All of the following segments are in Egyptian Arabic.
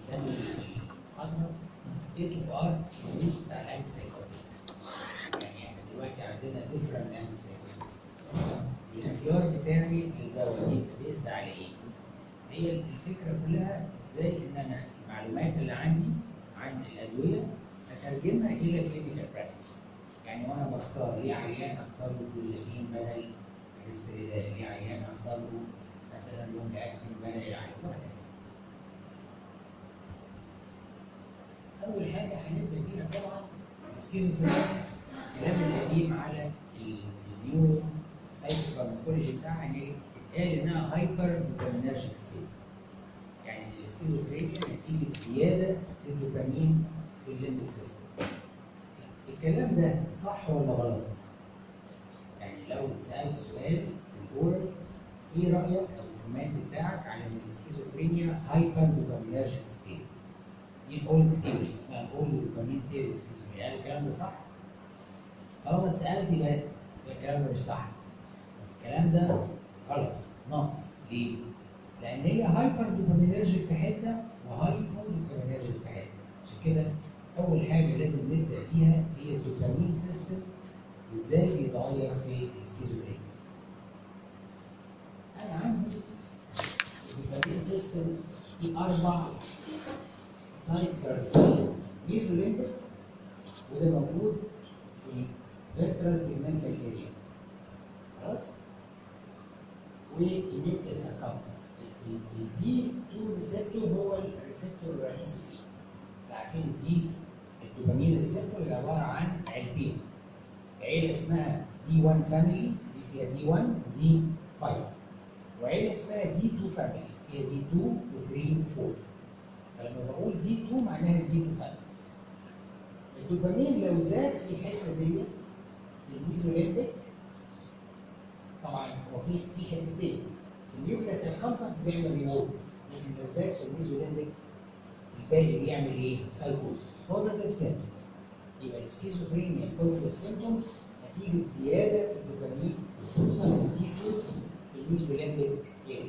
بنسمي المحاضره ستيت اوف ارت يوز بتاع الانتي سايكوتيك يعني احنا دلوقتي عندنا ديفرنت انتي سايكوتكس الاختيار بتاعي للدواء يبقى بيزد على ايه؟ هي الفكره كلها ازاي ان انا المعلومات اللي عندي عن الادويه اترجمها الى كلينيكال براكتس يعني وانا بختار ليه عيان اختار له كلوزابين بدل الريسبيريدال ليه عيان اختار له مثلا لونج اكتنج بدل العين وهكذا اول حاجه هنبدا بيها طبعا السكيزوفرينيا الكلام القديم على النيورو سايكوفارماكولوجي بتاعها ان اتقال انها هايبر دوبامينرجيك ستيت يعني السكيزوفرينيا نتيجه زياده في الدوبامين في الليمبيك سيستم الكلام ده صح ولا غلط؟ يعني لو اتسالت سؤال في الاورال ايه رايك او الكومنت بتاعك على ان السكيزوفرينيا هايبر دوبامينرجيك ستيت؟ دي الاولد ثيوري اسمها الاولد دوبامين ثيوري السكيزوفرينيا هل الكلام ده صح؟ طالما اتسالت يبقى الكلام ده مش صح الكلام ده غلط ناقص ليه؟ لان هي هايبر دوبامينرجيك في حته وهايبو دوبامينرجيك في حته عشان كده اول حاجه لازم نبدا بيها هي الدوبامين سيستم وازاي بيتغير في السكيزوفرينيا انا عندي الدوبامين سيستم في اربع سايتس رئيسيه ميزوليمبيك وده موجود في الفيترال تيجمنتال اريا خلاص والنيوكليس اكاونتس الدي 2 ريسبتور هو الريسبتور الرئيسي فيه عارفين الدي الدوبامين ريسبتور اللي عباره عن عيلتين عيله اسمها دي 1 فاميلي دي فيها دي 1 ودي 5 وعيله اسمها دي 2 فاميلي فيها دي 2 و3 و4 فلما بقول دي 2 معناها دي 2 فاميلي الدوبامين لو زاد في الحته ديت في الميزوليمبيك طبعا هو في في حتتين النيوكليس الكامبس بيعمل ريموت لكن لو زاد في الميزوليمبيك الباقي بيعمل ايه؟ سايكوزس بوزيتيف سيمبتومز يبقى السكيزوفرينيا بوزيتيف سيمبتوم نتيجه زياده في الدوبامين خصوصا الدي 2 في الميزوليمبيك اريا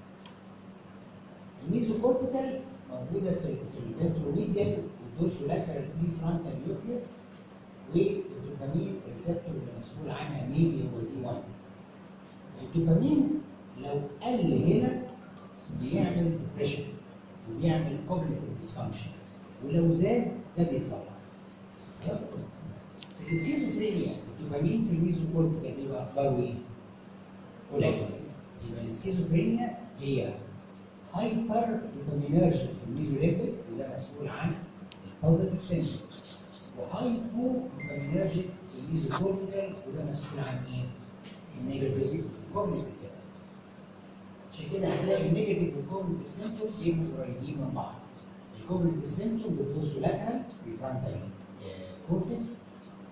الميزوكورتيكال موجوده في في الفنتروميديال والدورسولاترال بري فرونتال نيوكليس والدوبامين ريسبتور اللي مسؤول عنها مين اللي هو دي 1 الدوبامين لو قل هنا بيعمل ديبريشن وبيعمل كوجنيتيف ديسفانكشن ولو زاد ده بيتصلح خلاص في السكيزوفرينيا الدوبامين في الميزوكورتيكال بيبقى اخباره ايه؟ قليل يبقى السكيزوفرينيا هي هايبر دوبامينرجيك في الميزوليمبيك وده مسؤول عن البوزيتيف سيمبتومز وهايبو دوبامينرجيك في الميزوكورتيكال وده مسؤول عن ايه؟ النيجاتيف كوجنيتيف سيمبتومز عشان كده هتلاقي النيجاتيف والكوجنيتيف سيمبتومز بيبقوا قريبين من بعض الكوجنيتيف سيمبتوم بتبصوا لاترال بريفرونتال كورتكس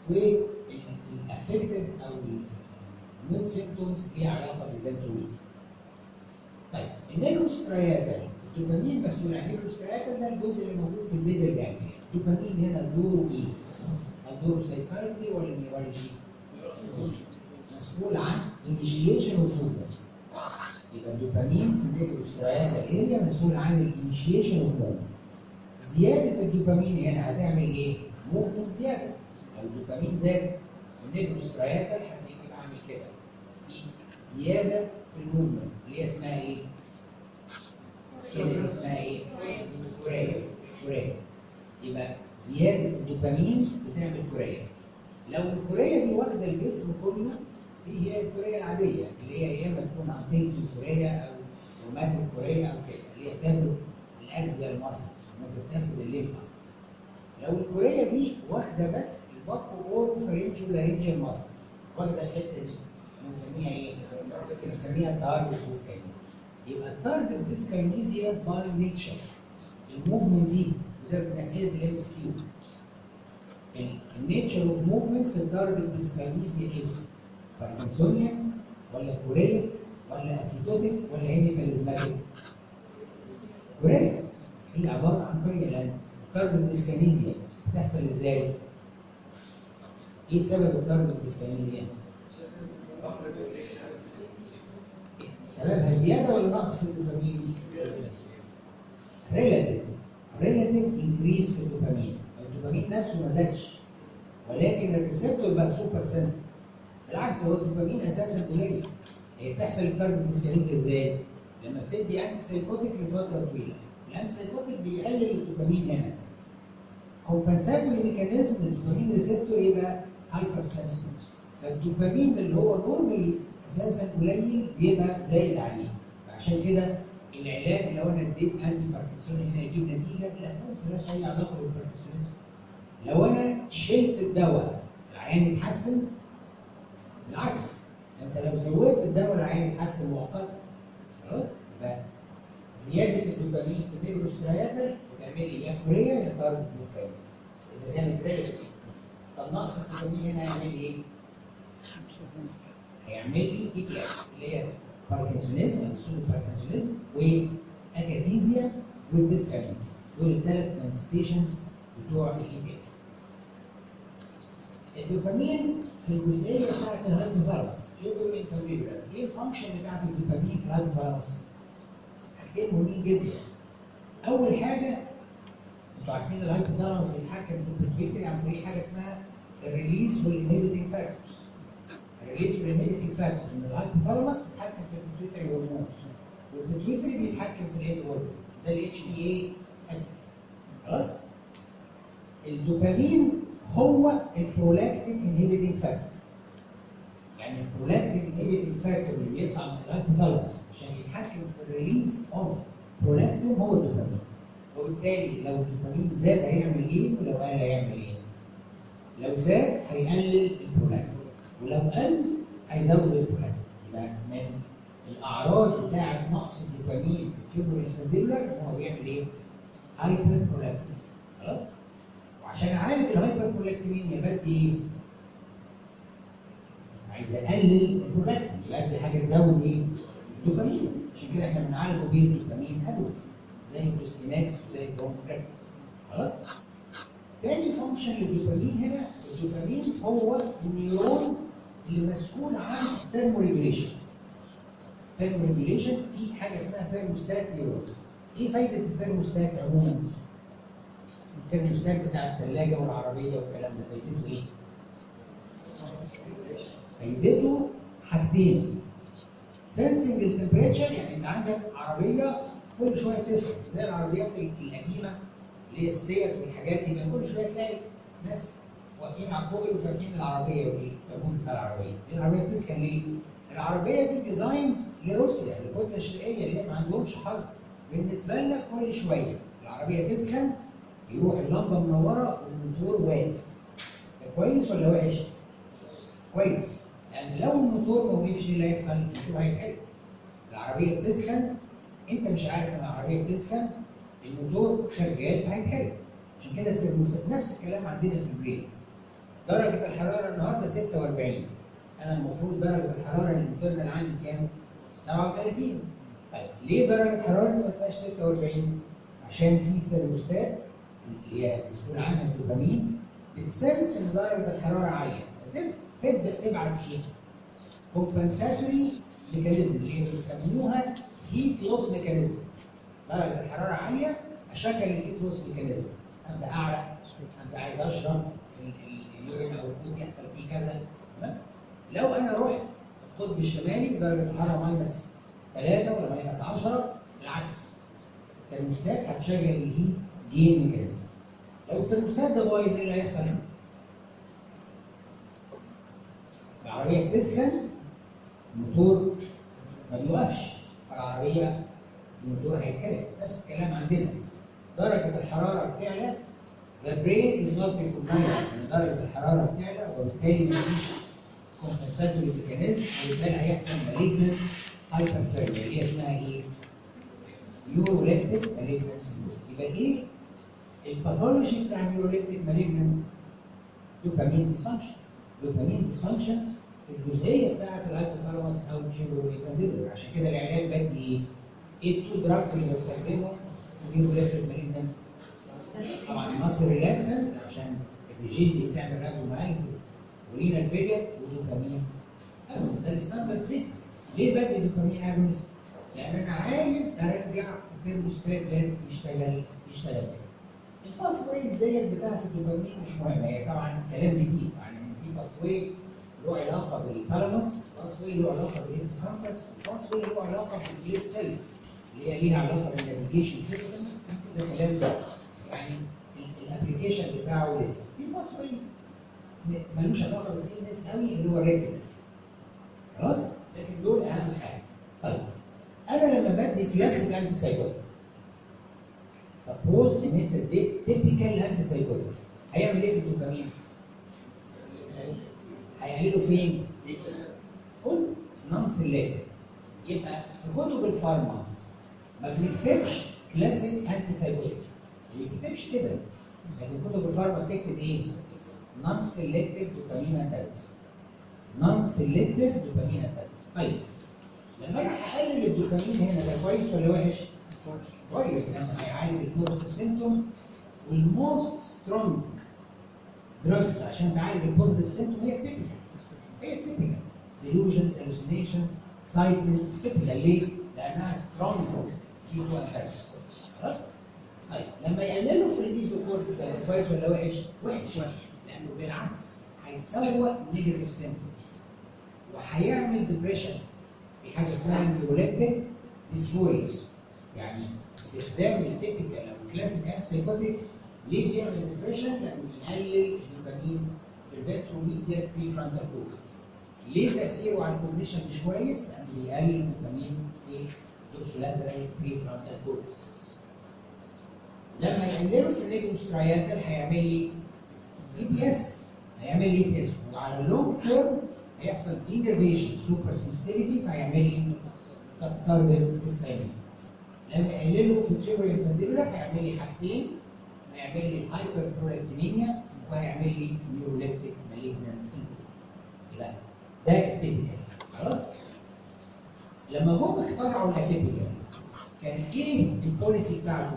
والافكتيف او المود سيمبتومز ليها علاقه بالفنتروميتر طيب النيكروسترياتال الدوبامين مسؤول عن النيكروسترياتال ده الجزء اللي موجود في البيزل جانجليا الدوبامين هنا دوره ايه؟ هل دوره سايكايتري ولا نيورولوجي؟ مسؤول عن initiation of movement يبقى الدوبامين في النيكروسترياتال اريا مسؤول عن الانيشيشن اوف موفمنت زياده الدوبامين هنا هتعمل ايه؟ موفمنت زياده لو الدوبامين زاد في النيكروسترياتال هتلاقيه عامل كده في زياده في الموفمنت اللي هي اسمها ايه؟ كلمه اسمها ايه؟ كوريا كوريا يبقى زياده الدوبامين بتعمل كوريا لو الكوريا دي واخده الجسم كله دي هي الكوريا العاديه اللي هي يا اما تكون انتيك كوريا او روماتيك كوريا او كده اللي هي بتاخد الاكزيال ماسلز ممكن تاخد الليم ماسلز لو الكوريا دي واخده بس الباكو اورو فرنجو لارينجيال ماسلز واخده الحته دي بنسميها ايه؟ بنسميها تارجت ديسكاينيزيا يبقى التارجت ديسكاينيزيا باي نيتشر الموفمنت دي وده من اسئله الام اس كيو النيتشر اوف موفمنت في التارجت ديسكاينيزيا از باركنسونيان ولا كوريا ولا افيتوتيك ولا هيميكاليزماتيك؟ كوريا هي عباره عن كوريا لان التارجت ديسكاينيزيا بتحصل ازاي؟ ايه سبب التارجت ديسكاينيزيا؟ سببها زياده ولا نقص في الدوبامين؟ ريلاتيف انكريز في الدوبامين الدوبامين نفسه ما زادش ولكن الريسبتور بقى سوبر سنسيتيف بالعكس هو الدوبامين اساسا قليل هي بتحصل التارجت ديسكاليزيا ازاي؟ لما بتدي انتي سايكوتيك لفتره طويله الانتي سايكوتيك بيقلل الدوبامين هنا كومبنساتوري ميكانيزم الدوبامين ريسبتور يبقى هايبر سنسيتيف فالدوبامين اللي هو نورمالي اساسا قليل بيبقى زايد عليه فعشان كده العلاج لو انا اديت انتي باركنسون هنا يجيب نتيجه لا خالص ملهاش اي علاقه بالباركنسونيزم لو انا شلت الدواء العيان يتحسن بالعكس انت لو زودت الدواء العيان يتحسن مؤقتا خلاص يبقى زياده الدوبامين في النيوروسترياتال بتعمل لي يا كوريا يا تارجت ديسكاينس اذا كانت ريليتيف طب نقص الدوبامين هنا هيعمل لي ايه؟ هيعمل لي اي كلاس اللي هي باركنسونيزم او سودو باركنسونيزم واكاثيزيا والديسكاينس دول الثلاث مانيفستيشنز بتوع الاي بي اس الدوبامين في الجزئيه بتاعت الهايبوثالاموس شوفوا الانفانديبولار ايه الفانكشن بتاعت الدوبامين في الهايبوثالاموس؟ حاجتين مهمين جدا اول حاجه انتوا عارفين الهايبوثالاموس بيتحكم في البيتويتري عن طريق حاجه اسمها الريليس والانهبيتنج فاكتورز الريليس والانهبيتنج فاكتورز ان الهايبوثالاموس بيتحكم في البيتويتري هرمونز والبيتويتري بيتحكم في الاند هرمون ده الاتش دي اي اكسس خلاص الدوبامين هو البرولاكتين انهبيتنج فاكتور يعني البرولاكتين انهبيتنج فاكتور اللي بيطلع من الهايبوثالاموس عشان يتحكم في الريليس اوف برولاكتين هو الدوبامين وبالتالي لو الدوبامين زاد هيعمل ايه ولو قل هيعمل ايه لو زاد هيقلل البرولاكتين ولو قل هيزود البرولاكتين يبقى من الاعراض بتاعه نقص الدوبامين في التيوبر الفانديبولار هو بيعمل ايه؟ هايبر برولاكتين خلاص؟ وعشان اعالج الهايبر برولاكتيمينيا بدي ايه؟ عايز اقلل البرولاكتين يبقى ادي حاجه تزود ايه؟ الدوبامين عشان كده احنا بنعالجه بيه الدوبامين ادوس زي الدوستينكس وزي البروموكريبتين خلاص؟ تاني فانكشن للدوبامين هنا الدوبامين هو النيورون اللي مسؤول عن الثيرمو ريجوليشن ثيرمو ريجوليشن في حاجه اسمها ثيرموستات نيورون ايه فايده الثيرموستات عموما؟ الثيرموستات بتاع الثلاجه والعربيه والكلام ده فايدته ايه؟ فايدته حاجتين سنسنج التمبريتشر يعني انت عندك عربيه كل شويه تسخن زي العربيات القديمه اللي هي السير والحاجات دي كان كل شويه تلاقي ناس واقفين على الكوبري وفاتحين العربيه والكابون بتاع العربيه العربيه بتسخن ليه؟ العربيه دي ديزاين لروسيا الكتله الشرقيه اللي هي ما عندهمش حرب بالنسبه لنا كل شويه العربيه تسخن يروح اللمبه منوره والموتور واقف ده كويس ولا وحش؟ كويس لان لو الموتور ما وقفش ايه اللي هيحصل؟ الموتور هيتحرق العربيه بتسخن انت مش عارف ان العربيه بتسخن الموتور شغال فهيتحرق عشان كده الترموستات نفس الكلام عندنا في البريد درجه الحراره النهارده 46 انا المفروض درجه الحراره الانترنال عندي كام؟ 37 طيب ليه درجه حرارتي ما تبقاش 46 عشان في ثيرموستات اللي هي مسؤول عنها الدوبامين بتسنس ان درجه الحراره عاليه تبدا تبعت ايه؟ كومبنساتوري ميكانيزم اللي هي بيسموها هيت لوس ميكانيزم درجه الحراره عاليه اشغل الهيت لوس ميكانيزم ابدا اعرق ابدا عايز اشرب اليورين او الكود يحصل فيه كذا تمام لو انا رحت القطب الشمالي درجه الحراره ماينس 3 ولا ماينس 10 بالعكس الترموستات هتشغل الهيت جين ميكانيزم لو الترموستات ده بايظ ايه اللي هيحصل؟ العربيه بتسخن الموتور ما بيوقفش العربيه الموتور هيتحرق نفس الكلام عندنا درجه الحراره بتعلى the brain is not recognized ان درجه الحراره بتعلى وبالتالي مفيش كومبنساتوري ميكانيزم وبالتالي هيحصل مالجنت هايبرثيرميا اللي هي اسمها ايه؟ نيوروليبتيك مالجنس يبقى ايه الباثولوجي بتاع النيوروليبتيك مالجنت دوبامين ديسفانكشن دوبامين ديسفانكشن في الجزئيه بتاعت الهايبوثالاموس او الجيبروفانديبولر عشان كده العلاج بدي ايه؟ ايه التو دراجز اللي بستخدمهم النيوروليبتيك مالجنت طبعا مصر ريلاكسنت عشان الريجين دي بتعمل رابومايسيس ورينال فيجر ودوبامين اجونست ده الستاندرد تريتمنت ليه بدي دوبامين اجونست؟ لان انا عايز ارجع الترموستات ده يشتغل يشتغل تاني الباس ويز ديت بتاعت الدوبامين مش مهمه هي طبعا كلام جديد يعني في باس واي له علاقه بالثالاموس باس واي له علاقه بالهيبوكامبس باس واي له علاقه بالبليس سيلز اللي هي ليها علاقه بالنافيجيشن سيستمز ده كلام ده يعني الابلكيشن بتاعه لسه في باس واي ملوش علاقه بالسي ان اس قوي اللي هو الريتنا خلاص لكن دول اهم حاجه طيب انا لما بدي كلاسيك انتي سايكوتيك سبوز ان انت اديت تيبيكال انتي سايكوتيك هيعمل ايه في الدوبامين؟ هيقلله فين؟ كله نون سيلكتيف يبقى في كتب الفارما ما بنكتبش كلاسيك انتي سايكوتيك ما بنكتبش كده لكن كتب الفارما بتكتب ايه؟ نون سيلكتيف دوبامين انتاجونست نون سيلكتيف دوبامين انتاجونست طيب لما انا هقلل الدوبامين هنا ده كويس ولا وحش؟ كويس لانه هيعالج البوزيتيف سيمتوم والموست سترونج دراجز عشان تعالج البوزيتيف سيمتوم هي التيبيكال هي التيبيكال ديلوجنز hallucinations excitement تيبيكال ليه؟ لانها سترونج كيتو انتاجونست خلاص؟ طيب لما يقللوا في الميزوكورتيكال كويس ولا وحش؟ وحش لانه بالعكس هيسوق نيجاتيف سيمتوم وهيعمل ديبريشن في حاجه اسمها نيوروليبتيك ديسفوريا يعني استخدام التيبيكال او الكلاسيك انتي سايكوتيك ليه بيعمل ديبريشن؟ لانه بيقلل الدوبامين في الفيتروميديال بري فرونتال كورتكس. ليه تاثيره على الكوجنيشن مش كويس؟ لانه بيقلل الدوبامين في دوسولاترال بري فرونتال كورتكس. لما يقلله في النيجوستراياتال هيعمل لي اي بي اس هيعمل لي اي بي اس وعلى اللونج تيرم هيحصل دينرفيشن سوبر سنسيتيفيتي فهيعمل لي كارديال ديسكاينس لما يقلله في الجبر الفنديبولا هيعمل لي حاجتين هيعمل لي هايبر برولاكتينيميا وهيعمل لي نيوروليبتيك مالجنان سيندروم يبقى ده التيبيكال خلاص لما جم اخترعوا الاتيبيكال كان ايه البوليسي بتاعته؟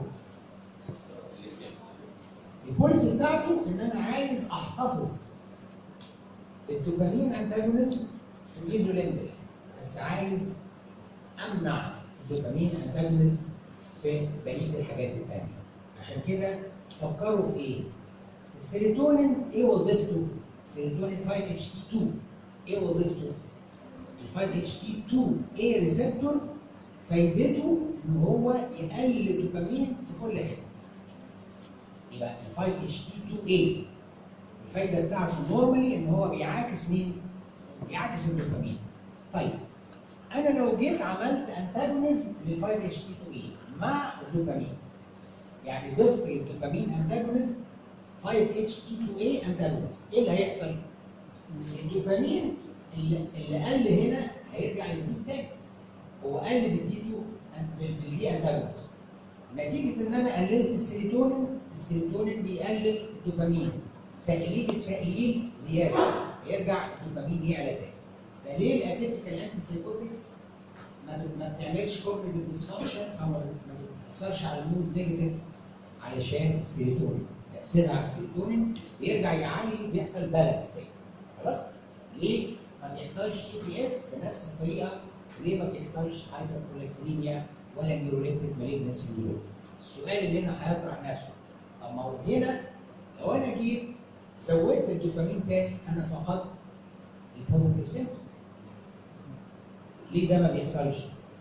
البوليسي بتاعته ان انا عايز احتفظ الدوبامين انتاجونيزم في الايزوليندر بس عايز امنع الدوبامين انتاجونيزم في بقيه الحاجات الثانيه عشان كده فكروا في ايه؟ السيروتونين ايه وظيفته؟ السيروتونين 5 اتش تي 2 ايه وظيفته؟ ال 5 اتش تي 2 ايه ريسبتور فايدته ان هو يقلل الدوبامين في كل حته يبقى ال 5 اتش تي 2 ايه؟ الفايده بتاعته نورمالي ان هو بيعاكس مين؟ بيعاكس الدوبامين. طيب انا لو جيت عملت انتاجونيزم لل 5 اتش تي 2 اي مع الدوبامين يعني ضفت للدوبامين انتاجونيزم 5 اتش تي 2 اي انتاجونيزم ايه اللي هيحصل؟ الدوبامين اللي, اللي قل هنا هيرجع يزيد تاني هو قل بالدي 2 بالدي انتاجونيزم نتيجه ان انا قللت السيروتونين السيروتونين بيقلل الدوبامين تقليل التقليل زياده يرجع الدوبامين يعلى تاني فليه الاتيبيكال انتي سايكوتكس ما ما بتعملش كوجنيتيف ديسفانكشن او ما بتاثرش على المود نيجاتيف علشان السيروتونين تاثيرها على السيروتونين بيرجع يعلي بيحصل بالانس تاني خلاص ليه ما بيحصلش اي بي اس بنفس الطريقه ليه ما بيحصلش هايبربرولاكتينيميا ولا نيوروليتيك مالجنس سندروم السؤال اللي هنا هيطرح نفسه طب ما هو هنا لو انا جيت زودت الدوبامين تاني انا فقدت البوزيتيف سيمتوم ليه ده ما بيحصلش؟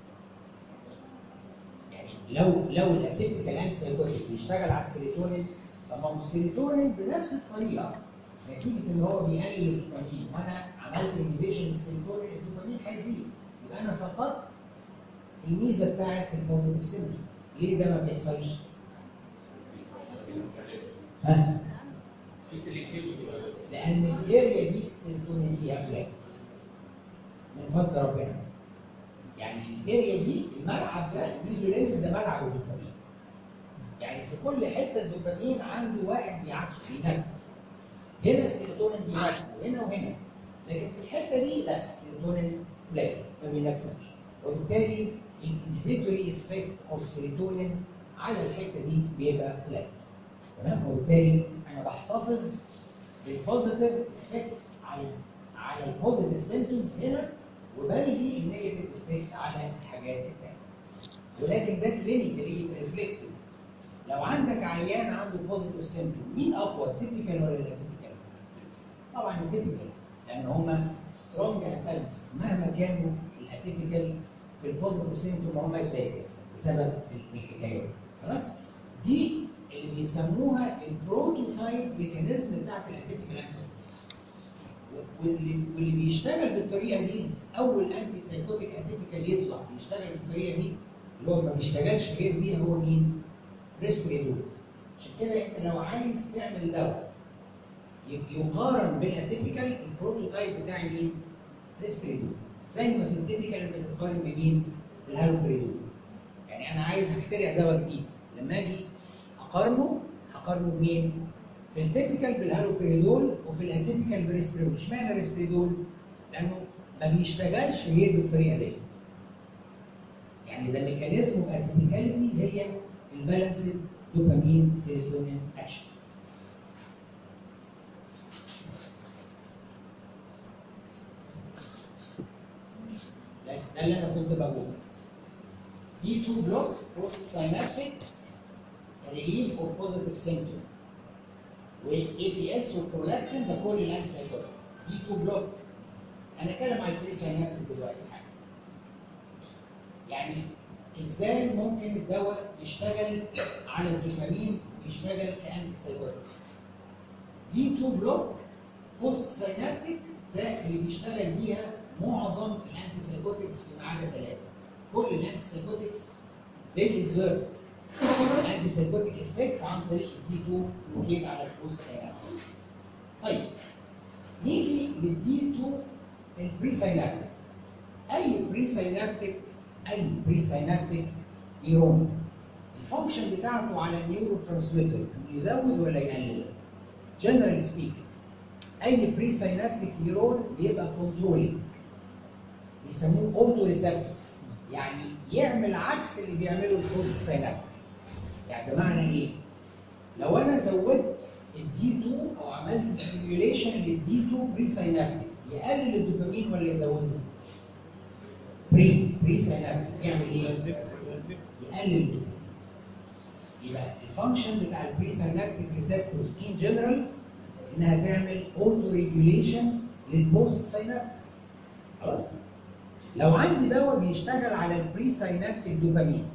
يعني لو لو الاتيبيكال انتي سايكوتيك بيشتغل على السيروتونين طب ما هو السيروتونين بنفس الطريقه نتيجه ان هو بيقلل الدوبامين وانا عملت انهبيشن للسيروتونين الدوبامين هيزيد يبقى انا فقدت الميزه بتاعت البوزيتيف سيمتوم ليه ده ما بيحصلش؟ ها؟ في سيلكتيفيتي لان الاريا دي السيروتونين فيها قليل من فضل ربنا يعني الاريا دي الملعب ده الميزولين ده ملعب الدوبامين يعني في كل حته الدوبامين عنده واحد بيعكسه بينفذ هنا السيروتونين بينفذ هنا وهنا لكن في الحته دي لا السيروتونين قليل ما بينفذش وبالتالي الانهبيتوري افكت اوف سيروتونين على الحته دي بيبقى قليل تمام وبالتالي انا بحتفظ بالبوزيتيف افكت على على البوزيتيف سيمتومز هنا وبلغي النيجاتيف افكت على الحاجات الثانيه ولكن ده كلينيكالي ريفلكتد لو عندك عيان عنده بوزيتيف سيمبتوم مين اقوى التيبيكال ولا الاتيبيكال؟ طبعا التيبيكال لان هما سترونج انتاجونست مهما كانوا الاتيبيكال في البوزيتيف سيمبتوم هم يساعدوا بسبب الحكايه دي خلاص؟ دي اللي بيسموها البروتوتايب ميكانيزم بتاعت الاتيبيكال انسر واللي واللي بيشتغل بالطريقه دي اول انتي سايكوتيك اتيبيكال يطلع بيشتغل بالطريقه دي اللي هو ما بيشتغلش غير بيها هو مين؟ ريسبريدول عشان كده انت لو عايز تعمل دواء ي- يقارن بالاتيبيكال البروتوتايب بتاع مين؟ ريسبريدول زي ما في التيبيكال انت بتقارن بمين؟ بالهالوبريدول يعني انا عايز اخترع دواء جديد لما اجي اقارنه هقارنه بمين؟ في التيبيكال بالهالوبريدول وفي الاتيبيكال بالريسبريدول اشمعنى الريسبريدول؟ لانه ما بيشتغلش غير بالطريقه دي يعني ذا ميكانيزم اوف اتيبيكاليتي هي البالانسد دوبامين سيروتونين اكشن ده ده اللي انا كنت بقوله دي 2 بلوك بوست ساينابتيك ريليف اوف بوزيتيف سيمبتوم واي بي اس والبرولاكتين ده كل الانتي سايكوتيك دي 2 بلوك انا اتكلم على البري ساينابتيك دلوقتي حاجه يعني ازاي ممكن الدواء يشتغل على الدوبامين ويشتغل كانتي سايكوتيك دي 2 بلوك بوست ساينابتيك ده اللي بيشتغل بيها معظم الانتي سايكوتكس في عدا ثلاثه كل الانتي سايكوتكس they exert الانتي سايكوتيك افكت عن طريق الدي 2 بلوكيد على البوست ساينابتيك طيب نيجي للدي 2 البري ساينابتيك اي بري ساينابتيك اي بري ساينابتيك نيرون الفانكشن بتاعته على النيورو ترانسميتر انه يزود ولا يقلل جنرال سبيك اي بري ساينابتيك نيرون بيبقى كنترولينج بيسموه اوتو ريسبتور يعني يعمل عكس اللي بيعمله البوست ساينابتيك يعني بمعنى ايه؟ لو انا زودت الدي 2 او عملت ستيميوليشن للدي 2 بري ساينابتيك يقلل الدوبامين ولا يزوده؟ بري بري ساينابتيك يعمل ايه؟ يقلل الدوبامين يبقى الفانكشن بتاع البري ساينابتيك ريسبتورز ان جنرال انها تعمل اوتو ريجوليشن للبوست ساينابتيك خلاص؟ لو عندي دواء بيشتغل على البري ساينابتيك دوبامين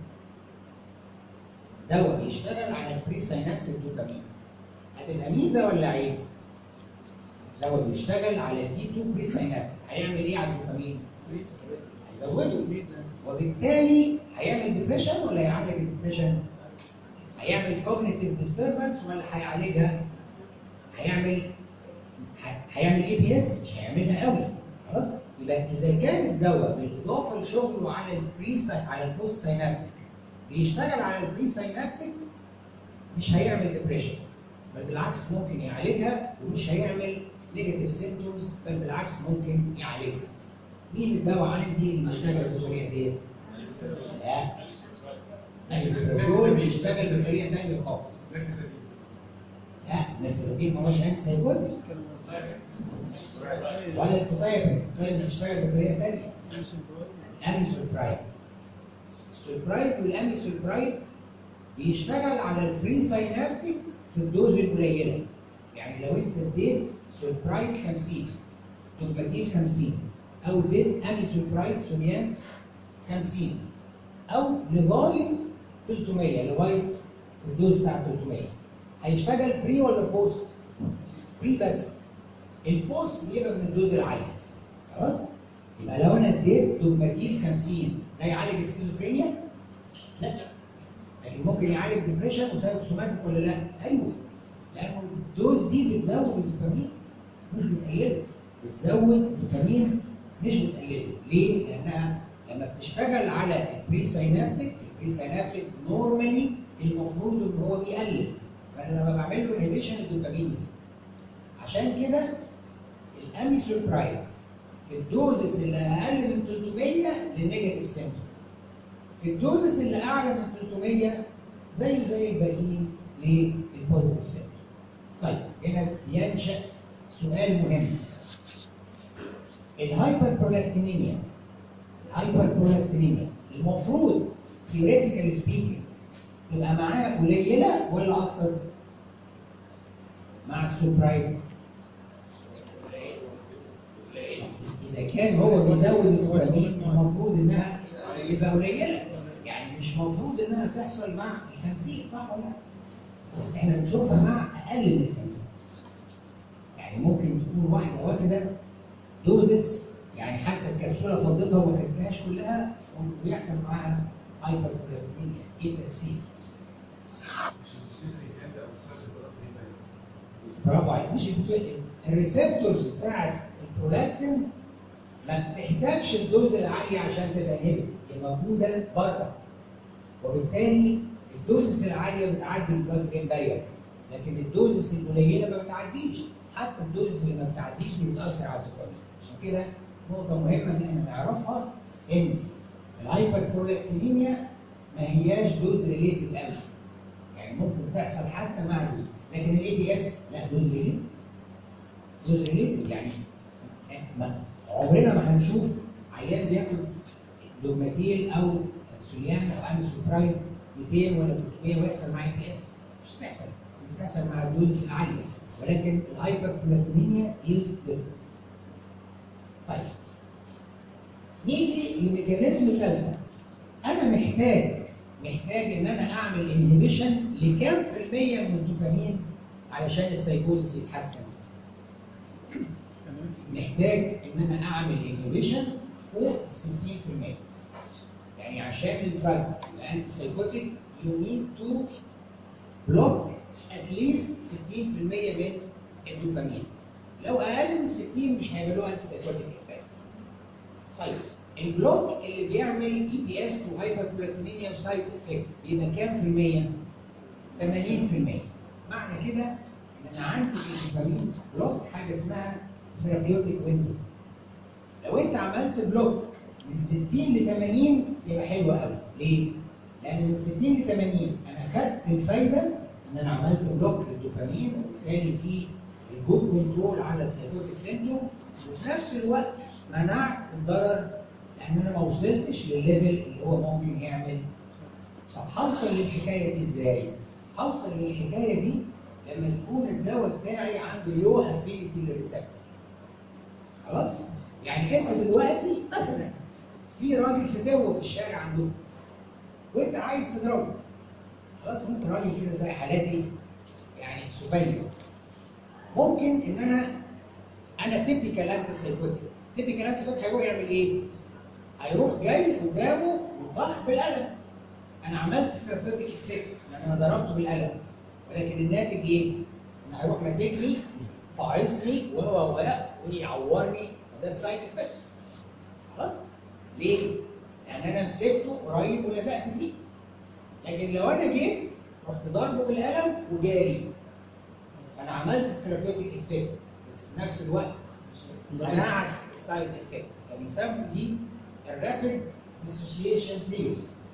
دواء بيشتغل على البري ساينابتيك دوبامين هتبقى ميزه ولا عيب؟ دواء بيشتغل على الدي 2 بري ساينابتيك هيعمل ايه على الدوبامين؟ هيزوده وبالتالي هيعمل ديبريشن ولا هيعالج الديبريشن؟ هيعمل كوجنيتيف ديستربنس ولا هيعالجها؟ هيعمل ه- هيعمل اي بي اس مش هيعملها قوي خلاص؟ يبقى اذا كان الدواء بالاضافه لشغله على البري على البوست ساينابتيك بيشتغل على البري ساينابتيك مش هيعمل ديبريشن بل بالعكس ممكن يعالجها ومش هيعمل نيجاتيف سيمبتومز بل بالعكس ممكن يعالجها. مين الدواء عندي اللي بيشتغل بالطريقه ديت؟ لا الفيبرازول بيشتغل بطريقه ثانيه خالص. لا النيتازابين ما هوش انتي سايكوتيك ولا الكوتايبين الكوتايبين بيشتغل بطريقه ثانيه. اميسولبرايد السولبرايد والاميسولبرايد بيشتغل على البري ساينابتيك في الدوز القليله يعني لو انت اديت سولبرايد 50 دوبلاتين 50 او اديت اميسولبرايد سوليان 50 او لغايه 300 لغايه الدوز بتاع 300 هيشتغل بري ولا بوست؟ بري بس البوست بيبقى من الدوز العاليه خلاص؟ يبقى لو انا اديت دوبلاتين 50 ده يعالج سكيزوفرينيا؟ لا لكن ممكن يعالج ديبريشن وسايكوسوماتيك ولا لا؟ ايوه لانه الدوز دي بتزود الدوبامين مش بتقلله بتزود الدوبامين مش بتقلله ليه؟ لانها لما بتشتغل على البري ساينابتيك البري ساينابتيك نورمالي المفروض ان هو بيقلل فانا لما بعمل له انهبيشن الدوبامين يزيد عشان كده الاميسولبرايد في الدوزس اللي اقل من 300 للنيجاتيف سيمبتوم في الدوزس اللي اعلى من 300 زيه زي الباقيين للبوزيتيف سيمبتوم طيب هنا ينشا سؤال مهم الهايبر برولكتينيميا الهايبر برولكتينيميا المفروض theoretically speaking تبقى معاه قليله ولا اكتر؟ مع السوبرايت قليل قليل اذا كان هو بيزود الدوبامين المفروض انها يبقى قليله يعني مش المفروض انها تحصل مع ال 50 صح ولا لا؟ بس احنا بنشوفها مع اقل من ال 50 يعني ممكن تكون واحده واخده دوزس يعني حتى الكبسوله فضتها وما خدتهاش كلها ويحصل معاها هايبر ايه التفسير؟ بس برافو عليك مش بتقل الريسبتورز بتاعت البرولاكتين ما بتحتاجش الدوز العاليه عشان تبقى انهبت هي موجوده بره وبالتالي الدوزس العاليه بتعدي البلاد برين بارير لكن الدوزس القليله ما بتعديش حتى الدوزس اللي ما بتعديش بتاثر على الدوبامين عشان كده نقطه مهمه ان احنا نعرفها ان الهايبر برولكتينيميا ما هياش دوز ريليتد قوي يعني ممكن تحصل حتى مع دوز لكن الاي بي اس لا دوز ريليتد دوز ريليتد يعني ما عمرنا ما هنشوف عيان بياخد دوجماتيل او سوليان او امي سوبرايد 200 ولا 300 ويحصل معاه بي اس مش بتحصل بتحصل مع الدوز العاليه ولكن الهايبر بلاتينيميا از ديفرنت طيب نيجي لميكانيزم ثالثه انا محتاج محتاج ان انا اعمل انهبيشن لكام في المية من الدوبامين علشان السيكوزس يتحسن محتاج ان انا اعمل انهبيشن فوق 60% يعني عشان الدراج الانتي سايكوتيك يو نيد تو بلوك اتليست 60% من الدوبامين لو اقل من 60 مش هيعمل له انتي سايكوتيك افكت طيب البلوك اللي بيعمل اي بي اس وهايبر بلاتينيا وسايد افكت بيبقى كام في المية؟ 80% معنى كده ان انا عندي في الدوبامين بلوك حاجه اسمها ثيرابيوتيك ويندو لو انت عملت بلوك من 60 ل 80 يبقى حلو قوي ليه؟ لان من 60 ل 80 انا خدت الفايده ان انا عملت بلوك للدوبامين وبالتالي في الجود كنترول على السيتوتيك سيمتوم وفي نفس الوقت منعت الضرر لان انا ما وصلتش للليفل اللي هو ممكن يعمل طب هوصل للحكايه دي ازاي؟ هوصل للحكايه دي لما يكون الدواء بتاعي عنده لو افينيتي للريسبتور خلاص؟ يعني انت دلوقتي مثلا في راجل فتاوى في الشارع عندكم وانت عايز تضربه خلاص وانت راجل كده زي حالاتي يعني سفير ممكن ان انا انا تيبيكال انتي سايكوتيك تيبيكال انتي سايكوتيك هيروح يعمل ايه؟ هيروح جاي وجابه وطخ بالقلم انا عملت ثيرابيوتيك افكت لان انا ضربته بالقلم ولكن الناتج ايه؟ ان هيروح ماسكني فاعصني و و و ويعورني ده السايد افكت خلاص؟ ليه؟ لان انا مسكته قريب ولزقت فيه لكن لو انا جيت رحت ضربه بالقلم وجاري انا عملت الثيرابيوتيك افكت بس في نفس الوقت منعت السايد افكت فبيسموا دي الرابيد ديسوسيشن ثيوري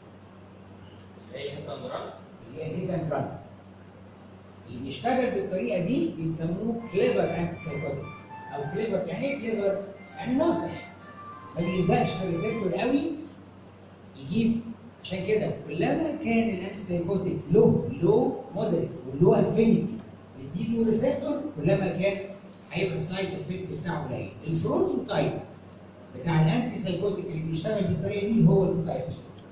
اللي هي تنران اللي هي هيد اند ران اللي بيشتغل بالطريقه دي بيسموه كليفر انتي سايكوتيك او كليفر يعني ايه كليفر؟ يعني ناصح ما بيلزقش في الريسبتور قوي يجيب عشان كده كلما كان الانتي سايكوتيك لو لو مودريت ولو افينيتي بيديله ريسبتور كلما كان هيبقى السايد افكت بتاعه قليل البروتوتايب بتاع الانتي سايكوتيك اللي بيشتغل بالطريقه دي هو البروتوتايب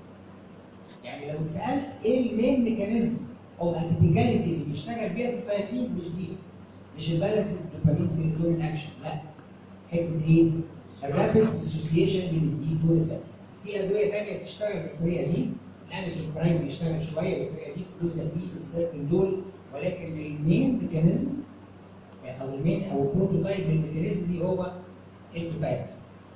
يعني لو سالت ايه المين ميكانيزم او الاتيبيكاليتي اللي بيشتغل بيها البروتوتايبين مش دي مش البالانس الدوبامين سيروتونين اكشن لا حته ايه؟ الرابيد ديسوسيشن اللي بيديه ريسبتور في ادويه ثانيه بتشتغل بالطريقه دي الانسوبراين بيشتغل شويه بالطريقه دي كلوزابين السيرتين دول ولكن المين ميكانيزم او المين او البروتوتايب الميكانيزم دي هو البروتوتايب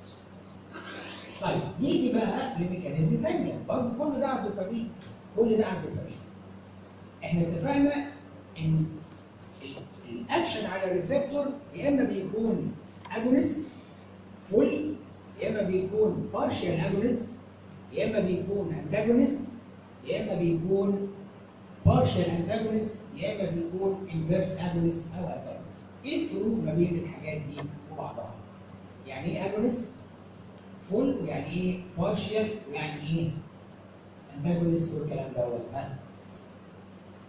طيب نيجي بقى لميكانيزم ثانيه برضه كل ده على الدوبامين كل ده على الدوبامين احنا اتفقنا ان ال- الاكشن على الريسبتور يا اما بيكون اجونست فولي يا اما بيكون بارشال اجونست يا اما بيكون انتاجونست يا اما بيكون بارشال انتاجونست يا اما بيكون انفيرس اجونست او انتاجونست ايه الفروق ما بين الحاجات دي وبعضها يعني ايه اجونست فول يعني ايه بارشال ويعني ايه انتاجونست والكلام دوت ها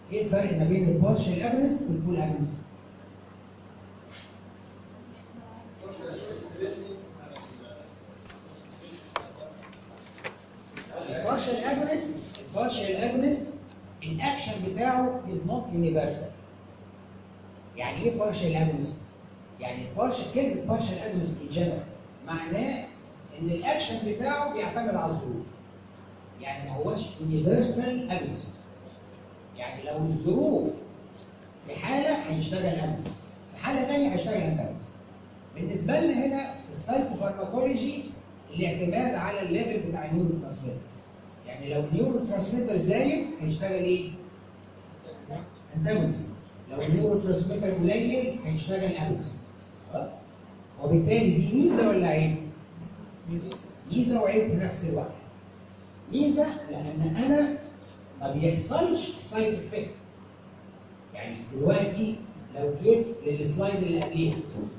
ايه الفرق ما بين البارشال اجونست والفول اجونست؟ البارشال اجونست البارشال اجونست الاكشن بتاعه از نوت يونيفرسال يعني ايه بارشال اجونست؟ يعني البارشال كلمه بارشال اجونست ان جنرال معناه ان الاكشن بتاعه بيعتمد على الظروف يعني ما هوش يونيفرسال اجونست يعني لو الظروف في حاله هيشتغل اجونست في حاله ثانيه هيشتغل انتاجونست بالنسبه لنا هنا في السايكوفارماكولوجي الاعتماد على الليفل بتاع النيورو ترانسميتر يعني لو النيورو ترانسميتر زايد هيشتغل ايه؟ انتاجونست لو النيورو ترانسميتر قليل هيشتغل اجونست خلاص؟ وبالتالي دي ميزه ولا عيب؟ ميزه وعيب في نفس الوقت ميزه لان انا ما بيحصلش سايد افكت يعني دلوقتي لو جيت للسلايد اللي قبليها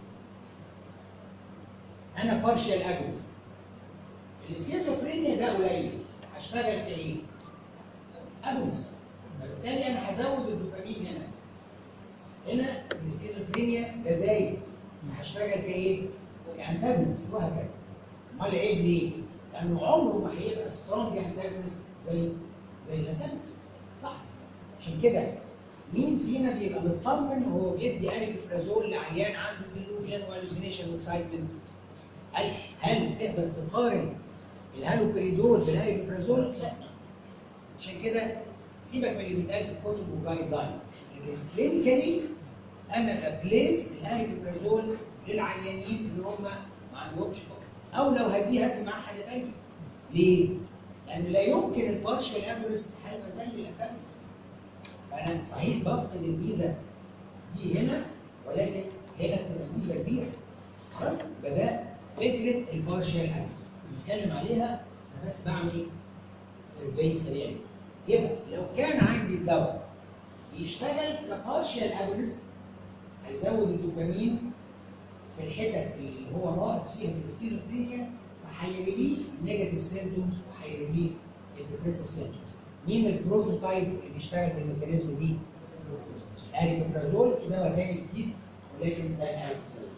انا بارشال اجونست السكيزوفرينيا ده قليل هشتغل في ايه؟ اجونست فبالتالي انا هزود الدوبامين هنا هنا السكيزوفرينيا ده زايد هشتغل كايه؟ كانتاجونست وهكذا امال عيب ليه؟ لانه عمره ما هيبقى سترونج انتاجونست زي زي الانتاجونست صح عشان كده مين فينا بيبقى مطمن وهو بيدي اليبرازول لعيان عنده ديلوجن والوزينيشن واكسايتمنت هل هل تقدر تقارن الهالوبريدول بالهالوبرازول؟ لا عشان كده سيبك من اللي بيتقال في الكتب وجايد لاينز لكن كلينيكالي انا ابليس الهالوبرازول للعيانين اللي هم ما عندهمش حكم او لو هديه هدي معاه حاجه ثانيه ليه؟ لان لا يمكن البارشال امبولس هيبقى زي الانتاجونست فانا صحيح بفقد الميزه دي هنا ولكن هنا بتبقى ميزه كبيره خلاص يبقى ده فكره البارشال امبولس نتكلم عليها انا بس بعمل سيرفي سريع يبقى لو كان عندي الدواء يشتغل كبارشال اجونست هيزود الدوبامين في الحتت اللي هو ناقص فيها في السكيزوفرينيا فهيريليف نيجاتيف سيمتومز وهيريليف الديبريسيف سيمتومز مين البروتوتايب اللي بيشتغل بالميكانيزم دي؟ الاريبرازول في دواء تاني جديد ولكن ده الاريبرازول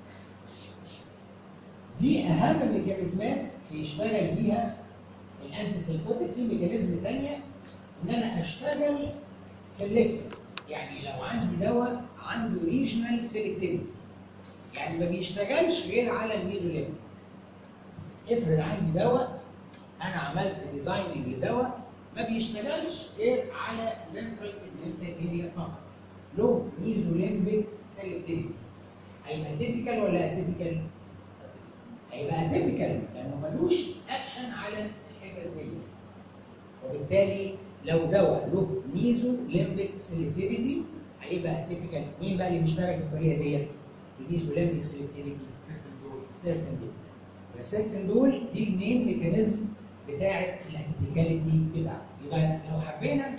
دي اهم ميكانيزمات بيشتغل بيها الانتي سيلكوتيك في ميكانيزم ثانيه ان انا اشتغل سيلكتيف يعني لو عندي دواء عنده ريجنال سيلكتيفيتي يعني ما بيشتغلش غير على الميزوليم افرض عندي دواء انا عملت ديزايننج لدواء ما بيشتغلش غير على الليمفال الدنتال اريا فقط له ميزوليمبيك سيلكتيفيتي هيبقى تيبيكال ولا اتيبيكال؟ هيبقى اتيبيكال لانه ملوش اكشن على الحته ديت وبالتالي لو دواء له ميزو ليمبيك سيلكتيفيتي هيبقى اتيبيكال مين بقى اللي بيشتغل بالطريقه ديت؟ الميزو ليمبيك سيلكتيفيتي سيرتن دول السيرتن دول دي المين ميكانيزم بتاعه الاتيبيكاليتي بتاعته يبقى لو حبينا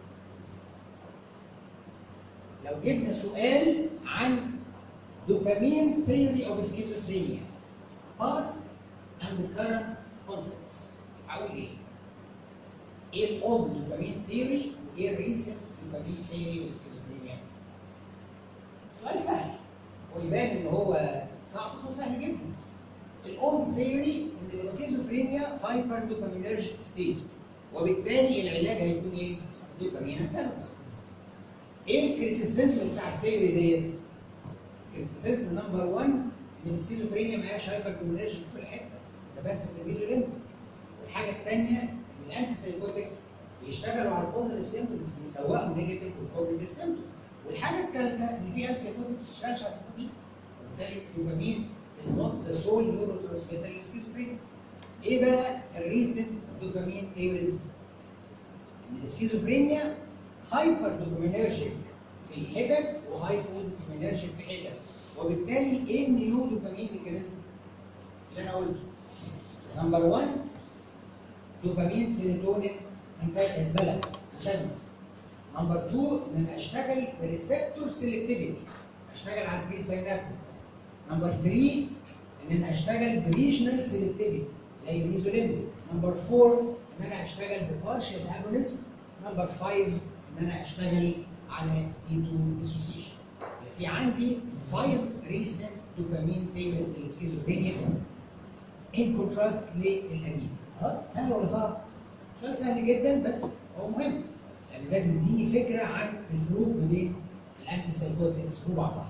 لو جبنا سؤال عن دوبامين ثيوري اوف سكيزوفرينيا past and current concepts هقول ايه؟ ايه الاولد دوبامين ثيوري وايه الريسنت دوبامين ثيوري اوف سكيزوفرينيا؟ سؤال سهل ويبان ان هو صعب بس هو سهل جدا الاولد ثيوري ان السكيزوفرينيا هايبر دوبامينرجيك ستيت وبالتالي العلاج هيكون ايه؟ دوبامين انتاجونست ايه الكريتيسيزم بتاع الثيوري ديت؟ الكريتيسيزم نمبر 1 ان السكيزوفرينيا ما هياش هايبر دوبامينرجيك في كل حته ده بس في الميزوليمب والحاجه الثانيه ان الانتي سايكوتكس بيشتغلوا على البوزيتيف سيمبتومز بيسوقوا نيجاتيف والكوجنيتيف سيمبتوم والحاجه الثالثه ان في انتي سايكوتكس ما بتشتغلش على الدوبامين وبالتالي الدوبامين is not the sole neurotransmitter للسكيزوفرينيا ايه بقى الريسنت دوبامين ثيوريز؟ ان السكيزوفرينيا هايبر دوبامينرجيك في حتت وهايبر دوبامينرجيك في حتت وبالتالي ايه النيو دوبامين ميكانيزم اللي انا قلته؟ نمبر 1 دوبامين سيروتونين بالانس بالانس نمبر 2 ان انا اشتغل بريسبتور سيلكتيفيتي اشتغل على البري ساينابتيك نمبر 3 ان انا اشتغل بريجنال سيلكتيفيتي زي الميزوليمبيك نمبر 4 ان انا اشتغل ببارشال اجونيزم نمبر 5 ان ان انا اشتغل على دي 2 ديسوسيشن في عندي 5 ريسنت دوبامين فيلرز للسكيزوفرينيا ان كونتراست للقديم خلاص سهل ولا صعب؟ سؤال سهل جدا بس هو مهم لان ده بيديني فكره عن الفروق ما بين الانتي سايكوتكس وبعضها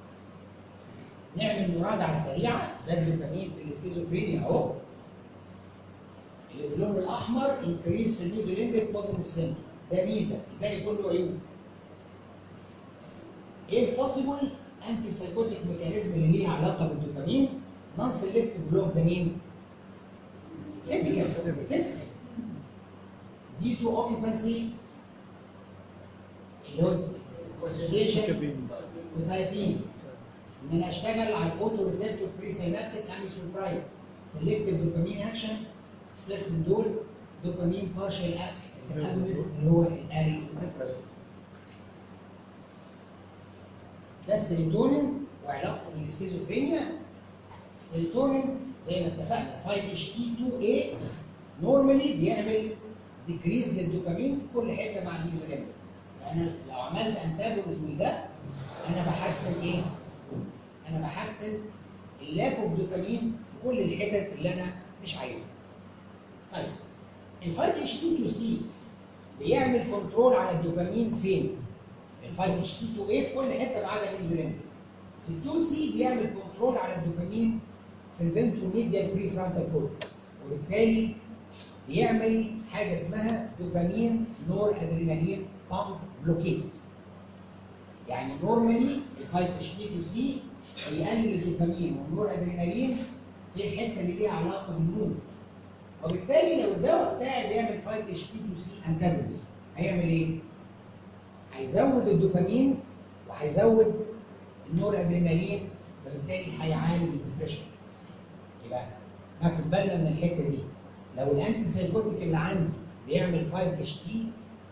نعمل مراجعه سريعه ده الدوبامين في السكيزوفرينيا اهو اللي باللون الاحمر انكريس في الميزوليمبيك بوزيتيف سنتر ده ميزه الباقي كله عيوب ايه البوسيبل انتي سايكوتيك ميكانيزم اللي ليها علاقه بالدوبامين نون سيلكتيف بلوك ده مين؟ تيبيكال تيبيكال دي تو اوكيبانسي اللي هو اسوسيشن وتايبين ان انا اشتغل على الاوتو ريسبتور بري سينابتيك اميسوبرايد سيلكتيف دوبامين اكشن سيرتن دول دوبامين بارشال اكشن اللي هو الاري ده السيروتونين وعلاقته بالسكيزوفرينيا السيروتونين زي ما اتفقنا 5 اتش تي 2 اي نورمالي بيعمل ديكريز للدوبامين في كل حته مع الميزوليمبيك فانا لو عملت انتاجونيزم ده انا بحسن ايه؟ انا بحسن اللاك اوف دوبامين في كل الحتت اللي انا مش عايزها. طيب ال 5 اتش تي 2 سي بيعمل كنترول على الدوبامين فين؟ ال 5 اتش تي 2 اي في كل حته ما عدا الميزوليمبيك. ال 2 سي بيعمل كنترول على الدوبامين في الفنتروميديال بري فرونتال كورتكس وبالتالي بيعمل حاجه اسمها دوبامين نور ادرينالين بامب بلوكيت يعني نورمالي ال 5 اتش تي 2 سي بيقلل الدوبامين والنور ادرينالين في الحته اللي ليها علاقه بالمود وبالتالي لو الدواء بتاعي بيعمل 5 اتش تي 2 سي انتاجونست هيعمل ايه؟ هيزود الدوبامين وهيزود النور ادرينالين فبالتالي هيعالج الدبريشن يبقى ناخد بالنا من الحته دي لو الانتي سايكوتيك اللي عندي بيعمل 5 اتش تي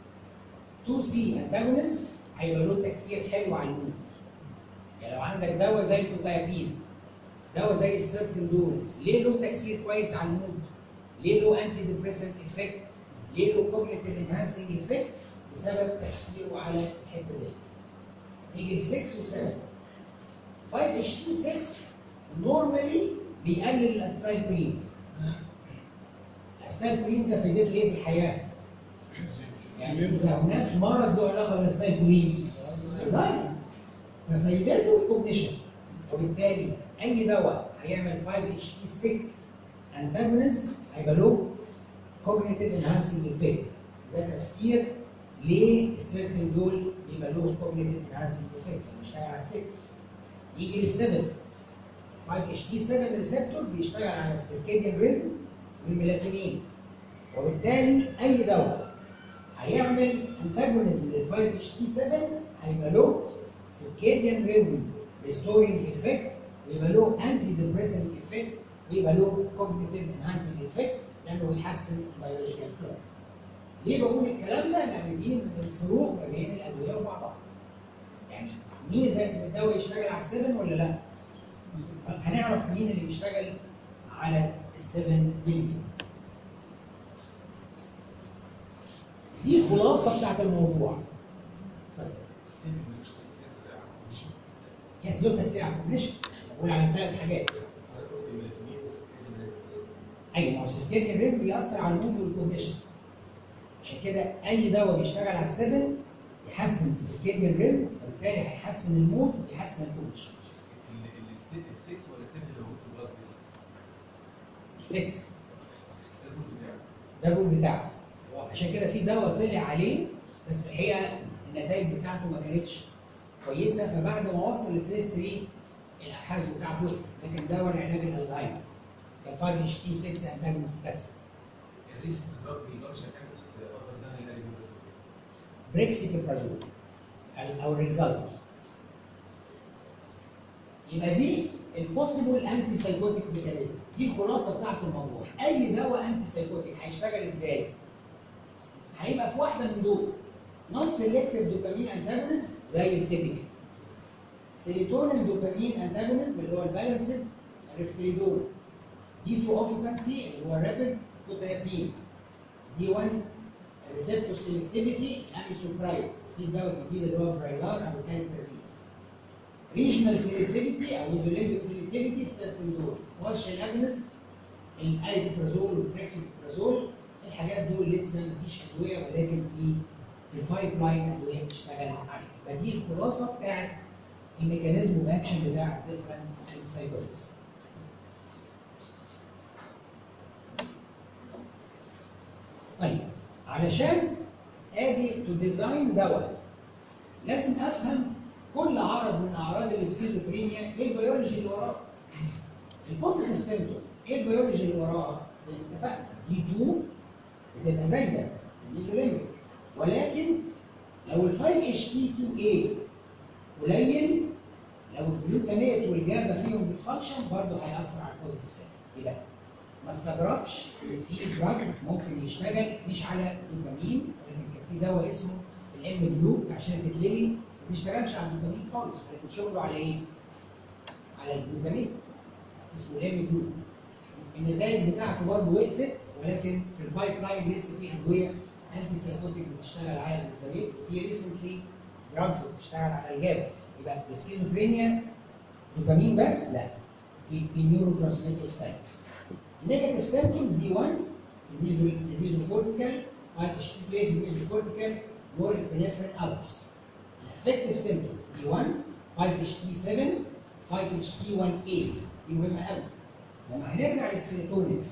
2 سي انتاجونست هيبقى له تاثير حلو على المود يعني لو عندك دواء زي الكوتايبين دواء زي السيرتن دول ليه له تاثير كويس على المود؟ ليه له انتي ديبريسنت افكت؟ ليه له كوجنيتيف انهانسنج افكت؟ بسبب تاثيره على الحته دي. نيجي ل 6 و 7 5 اتش تي 6 نورمالي بيقلل الاسبايرين الاسبايرين ده فايدته ايه في الحياه؟ يعني اذا هناك مرض له علاقه بالاسبايرين زي ففايدته الكوجنيشن وبالتالي اي دواء هيعمل 5 اتش تي 6 انتاجونست هيبقى له كوجنيتيف انهانسنج افكت ده تفسير ليه السيرتن دول بيبقى له كوجنيتيف انهانسنج افكت بيشتغل على 6 يجي لل 7 5 اتش تي 7 ريسبتور بيشتغل على السيركيديان ريتم والميلاتونين وبالتالي اي دواء هيعمل انتاجونيزم لل 5 اتش تي 7 هيبقى له circadian rhythm restoring effect ويبقى له انتي ديبريسنت افكت ويبقى له cognitive enhancing افكت لانه بيحسن البيولوجيكال كلوك. ليه بقول الكلام ده؟ لان دي من الفروق ما بين الادويه وبعضها. يعني ميزه ان الدواء يشتغل على السفن ولا لا؟ طب هنعرف مين اللي بيشتغل على السفن مليون. دي خلاصه بتاعت الموضوع. اتفضل. يس له تاثير على الكوجنيشن بقول على ثلاث حاجات ايوه ما هو السيركيديان ريزم بيأثر على المود والكوجنيشن عشان كده اي دواء بيشتغل على السفن يحسن السيركيديان ريزم فبالتالي هيحسن المود ويحسن الكوجنيشن السكس ولا السن اللي موجود في البلاد 6 ده الرول بتاعه عشان كده في دواء طلع عليه بس الحقيقه النتائج بتاعته ما كانتش كويسه فبعد ما وصل لفيز 3 الابحاث بتاعته وقفت لكن دواء لعلاج الالزهايمر كان 5 اتش تي 6 انتاجونست بس الريسك دراج بيقدرش يعكس اصلا زي اللي بريكسيبرازول او الريكزالت يبقى دي البوسيبل انتي سايكوتيك ميكانيزم دي الخلاصه بتاعت الموضوع اي دواء انتي سايكوتيك هيشتغل ازاي؟ هيبقى في واحده من دول نون سيلكتيف دوبامين انتاجونيزم زي التيبيكال سيروتونين دوبامين انتاجونيزم اللي هو البالانسد ريسبيريدول دي 2 اوكيبانسي اللي هو الرابيد كوتايبين دي 1 ريسبتور سيلكتيفيتي اميسوبرايد في الدواء الجديد اللي هو فرايلار او كالبرازين ريجنال سيلكتيفيتي او ميزوليمبيك سيلكتيفيتي السيرتندول بارشال اجنس الايبوبرازول والبريكسيبرازول الحاجات دول لسه مفيش ادويه ولكن في في البايب لاين ادويه بتشتغل عليها فدي الخلاصه بتاعت الميكانيزم اوف اكشن بتاع الديفرنت سايكولوجيز طيب علشان اجي تو ديزاين دواء لازم افهم كل عرض من اعراض السكيزوفرينيا ايه البيولوجي اللي وراه البوزيتيف سيمتوم ايه البيولوجي اللي وراها زي ما اتفقنا دي 2 بتبقى زايده الميزوليمبيك ولكن لو ال 5 اتش تي 2 اي قليل لو الجلوتاميت والجابا فيهم ديسفانكشن برضه هيأثر على البوزيتيف سيمتوم يبقى ما استغربش ان في دراج ممكن يشتغل مش على الدوبامين ولكن كان في دواء اسمه الام بلو عشان تتلغي ما بيشتغلش على الدوبامين خالص ولكن شغله على ايه؟ على الجلوتاميت اسمه الام بلو النتائج بتاعته برضه وقفت ولكن في البايب لاين لسه في ادويه انتي سايكوتيك بتشتغل على الجلوتاميت وفي ريسنتلي دراجز بتشتغل على الجابا يبقى السكيزوفرينيا دوبامين بس لا في في نيورو ترانسميترز تاني نيجاتيف سيمبتوم دي 1 في الميزو في الميزوكورتيكال 5 اتش 2 في الميزوكورتيكال نور البنفرين اوترز الافكتيف سيمبتومز دي 1 5 اتش تي 7 5 اتش تي 1 اي دي مهمه قوي لما هنرجع للسيروتونين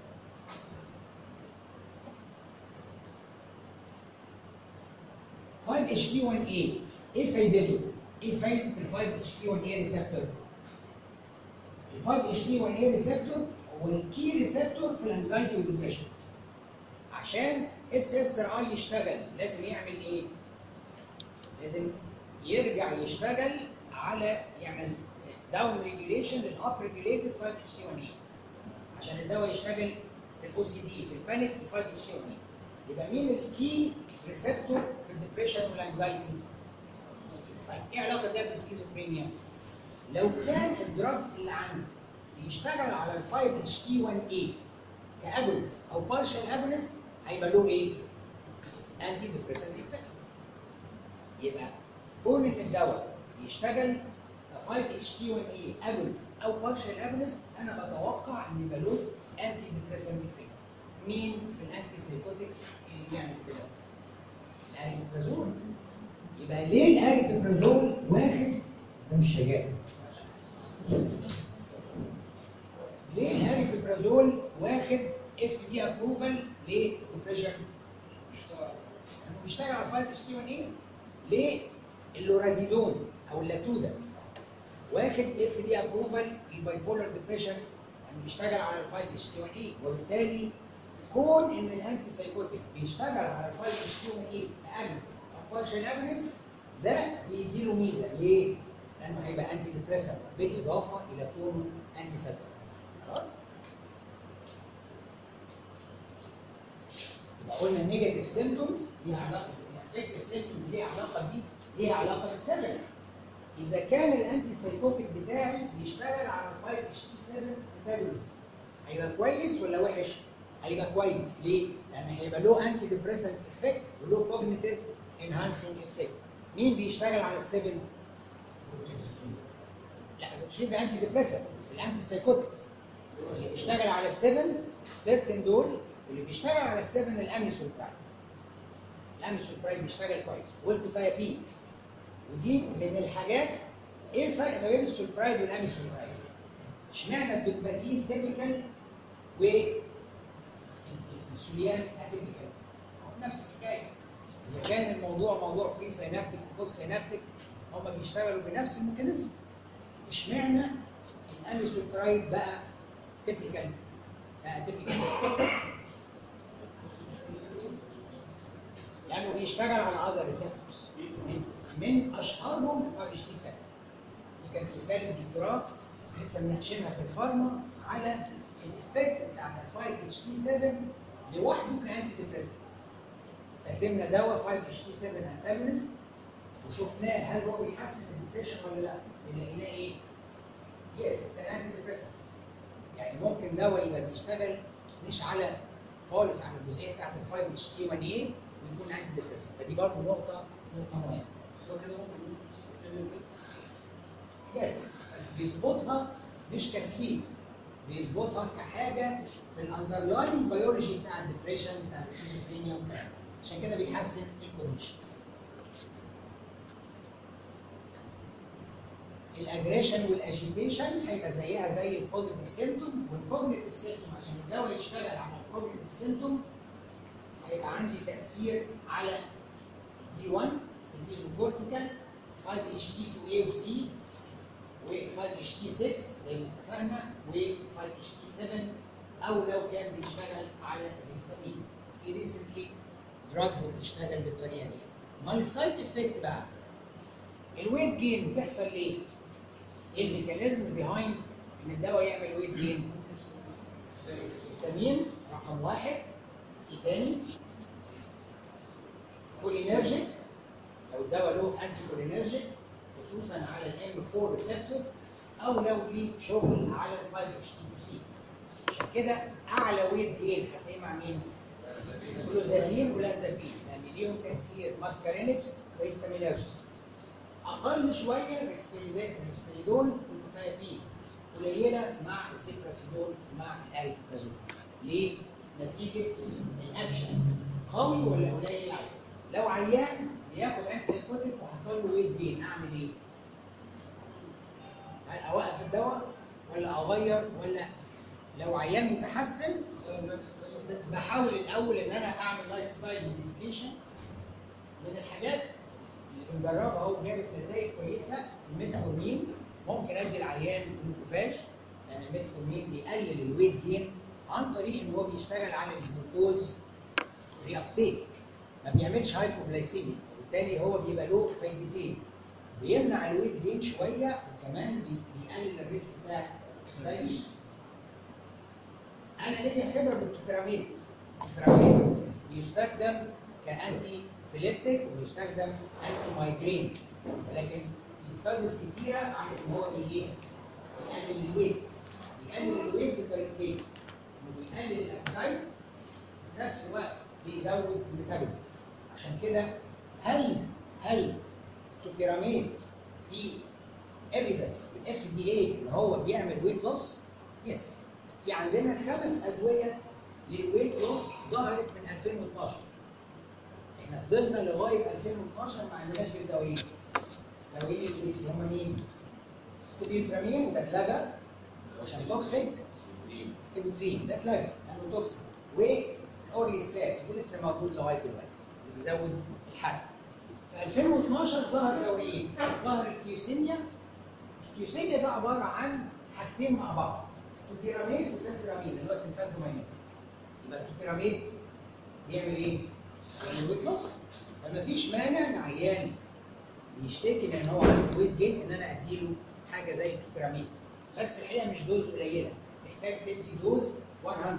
فايف اتش تي 1 اي ايه فايدته؟ ايه فايده ال 5 اتش تي 1 اي ريسبتور؟ ال 5 اتش تي 1 اي ريسبتور هو الكي ريسبتور في الانزايتي والديبريشن عشان اس اس ار اي يشتغل لازم يعمل ايه؟ لازم يرجع يشتغل على يعمل داون ريجوليشن للاب ريجوليتد 5 اتش تي 1 اي عشان الدواء يشتغل في الاو سي دي في البانيك في 5 اتش تي 1 اي يبقى مين الكي ريسبتور في الديبريشن والانزايتي؟ طيب ايه علاقه ده بالسكيزوفرينيا؟ لو كان الدراج اللي عندي بيشتغل على ال 5 اتش تي 1 اي كاجونست او بارشال اجونست هيبقى له ايه؟ انتي ديبريسنت افكت يبقى كون ان الدواء يشتغل ك 5 اتش تي 1 اي اجونست او بارشال اجونست انا بتوقع ان يبقى له انتي ديبريسنت افكت مين في الانتي سيكوتكس اللي بيعمل كده؟ الاريبرازول يبقى ليه الاريبرازول واخد ده مش شجاعه ليه الاريبرازول واخد اف دي ابروفال للديبريشن؟ لانه بيشتغل على 5 اتش تي 1 اي ليه اللورازيدون او اللاتودا واخد اف دي ابروفال للباي بولر ديبريشن يعني بيشتغل على ال 5 اتش تي 1 اي وبالتالي كون ان الانتي سايكوتيك بيشتغل على ال 5 اتش تي 1 اي اجنس او بارشال اجنس ده بيديله ميزه ليه؟ لانه هيبقى انتي ديبريسنت بالاضافه الى كونه انتي سايكوتيك خلاص؟ يبقى قلنا النيجاتيف سيمبتومز ليها علاقه الافكتيف سيمبتومز ليها علاقه دي ليها علاقه بالسبب اذا كان الانتي سايكوتيك بتاعي بيشتغل على ال 5 اتش تي 7 انتاجونيزم هيبقى كويس ولا وحش؟ هيبقى كويس ليه؟ لان هيبقى له انتي ديبريسنت افكت وله كوجنيتيف انهانسنج افكت مين بيشتغل على السبن؟ لا الفوتوشين ده انتي ديبريسنت الانتي سايكوتكس اللي بيشتغل على السبن سيرتن دول واللي بيشتغل على السبن الاميسولبرايد الاميسولبرايد بيشتغل كويس والبوتايابين ودي من الحاجات ايه الفرق ما بين السولبرايد والاميسولبرايد؟ اشمعنى الدوبامين تيبيكال و السوليان اتيبيكال نفس الحكايه اذا كان الموضوع موضوع بري سينابتيك وبوست سينابتيك هم بيشتغلوا بنفس الميكانيزم اشمعنى الاميسولبرايد بقى تيبيكال بقى تيبيكال لانه بيشتغل على اذر ريسبتورز من اشهرهم 5 اتش تي 7 دي كانت رساله الدكتوراه لسه مناقشينها في الفارما على الافكت بتاع ال 5 اتش تي 7 لوحده كانتي ديبريسنت استخدمنا دواء 5 اتش تي 7 انتاجونست وشفناه هل هو بيحسن الديبريشن ولا لا؟ لقيناه ايه؟ يس اتس انتي ديبريسنت يعني ممكن دواء يبقى بيشتغل مش على خالص على الجزئيه بتاعت ال 5 اتش تي 1 اي ويكون انتي ديبريسنت فدي برضه نقطه نقطه مهمه بس هو كده ممكن يقول سيستم بس يس بس بيظبطها مش كسليب بيظبطها كحاجه في الاندرلاين بيولوجي بتاع الدبريشن بتاع السكيزوفرينيا وبتاع عشان كده بيحسن الكونديشن الاجريشن والاجيتيشن هيبقى زيها زي البوزيتيف سيمتوم والكوجنيتيف سيمتوم عشان الدواء يشتغل على الكوجنيتيف سيمتوم هيبقى عندي تاثير على دي 1 في الميزوكورتيكال 5 اتش تي 2 a و c و 5 اتش تي 6 زي ما اتفقنا و 5 اتش تي 7 او لو كان بيشتغل على الهستامين في ريسنتلي دراجز بتشتغل بالطريقه دي امال السايد افكت بقى الويت جين بتحصل ليه؟ ايه الميكانيزم بيهايند ان الدواء يعمل ويت جين؟ هستامين رقم واحد ايه تاني؟ كولينرجيك لو الدواء له انتي كولينرجيك خصوصا على الام 4 ريسبتور او لو ليه شغل على ال 5 اتش تي 2 سي عشان كده اعلى ويت جين هتلاقيه مع مين؟ كلوزابين ولانزابين لان ليهم تاثير ماسكارينيك وهيستامينرجيك اقل شويه ريسبيريدون ريسبيريدون والموتايبين قليله مع السيبراسيدون مع الاريكوبازول ليه؟ نتيجه الاكشن قوي ولا قليل عليه لو عيان بياخد انكسيكوتيك وحصل له ويت جين اعمل ايه؟ هل اوقف الدواء ولا اغير ولا لو عيان متحسن بحاول الاول ان انا اعمل لايف ستايل موديفيكيشن من الحاجات اللي بنجربها اهو جابت نتائج كويسه الميتفورمين ممكن ادي العيان جلوكوفاج لان الميتفورمين بيقلل الويت جين عن طريق ان هو بيشتغل على الجلوكوز ري ابتيك ما بيعملش هايبوغلايسيميا وبالتالي هو بيبقى له فايدتين بيمنع الويت جين شويه وكمان بي- بيقلل الريسك بتاع الدايبيتس انا ليا خبره بالتوبيراميد التوبيراميد بيستخدم كانتي بليبتيك وبيستخدم انتي مايجرين ولكن بيستخدم كتيره عن ان هو بيجي بيقلل الويت بيقلل الويت بطريقتين انه بيقلل الابتايت في نفس الوقت بيزود الميتابوليزم عشان كده هل هل التوبيراميد في ايفيدنس الاف دي اي ان هو بيعمل ويت لوس؟ يس في عندنا خمس ادويه للويت لوس ظهرت من 2012 احنا فضلنا لغايه 2012 ما عندناش غير دوايين دوايين الانجليزي هم مين؟ سيبيوترامين وده اتلغى عشان توكسيك السيبوترين ده اتلغى لانه توكسيك والاوريستات ولسه موجود لغايه دلوقتي اللي بيزود الحرق في 2012 ظهر دوايين ظهر الكيوسينيا الكيوسينيا ده عباره عن حاجتين مع بعض توبيراميد وفنترامين اللي هو سنتازوماينين يبقى التوبيراميد بيعمل ايه؟ بيعمل ويت لوس فما فيش مانع ان عيان يشتكي من ان هو عنده ويت جين ان انا اديله حاجه زي التوبيراميد بس الحقيقه مش دوز قليله محتاج تدي دوز 100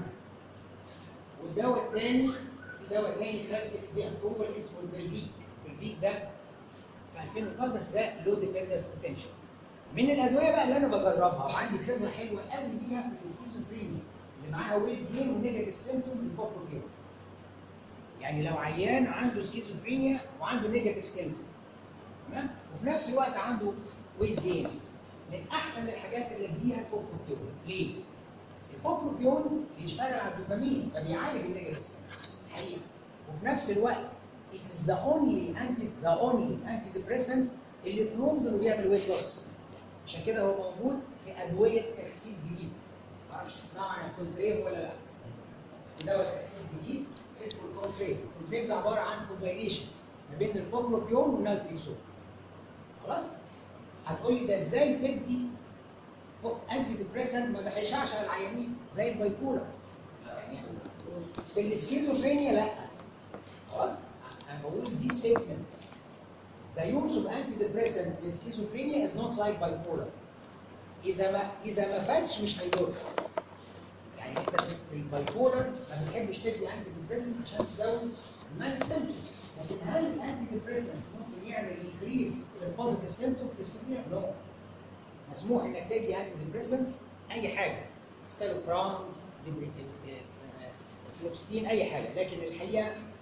والدواء الثاني في دواء ثاني خد اف دي ابروفل اسمه البلفيك البلفيك ده في 2012 بس ده لو ديبندنس بوتنشال من الادويه بقى اللي انا بجربها وعندي خبره حلوه قوي بيها في السكيزوفرينيا اللي معاها ويت جين ونيجاتيف سيمتوم البوبروكيو يعني لو عيان عنده سكيزوفرينيا وعنده نيجاتيف سيمتوم تمام وفي نفس الوقت عنده ويت جين من احسن الحاجات اللي اديها البوبروكيون ليه؟ البوبروكيون بيشتغل على الدوبامين فبيعالج النيجاتيف سيمتومز الحقيقه وفي نفس الوقت it's the only anti the only antidepressant اللي proved انه بيعمل ويت لوس عشان كده هو موجود في ادويه تخسيس جديد معرفش تسمعوا عن الكونتريف ولا لا في دواء تخسيس جديد اسمه الكونتريف الكونتريف ده عباره عن كومباينيشن ما بين البوبروبيون والنالتريكسون خلاص هتقول لي ده ازاي تدي انتي ديبريسنت ما بيحشعش على العيانين زي البايبولر يعني في السكيزوفرينيا لا خلاص انا بقول دي ستيتمنت The use of antidepressant in schizophrenia is not like bipolar. إذا ما إذا ما فاتش مش هيضر. يعني أنت في البايبولر ما بتحبش تدي انتي ديبريسنت عشان تزود المان سيمتومز، لكن هل الانتي ديبريسنت ممكن يعمل انكريز البوزيتيف سيمتوم في السكيزوفرينيا؟ نو. مسموح انك تدي انتي ديبريسنتس اي حاجه ستالوبرام فلوكستين اي حاجه لكن الحقيقه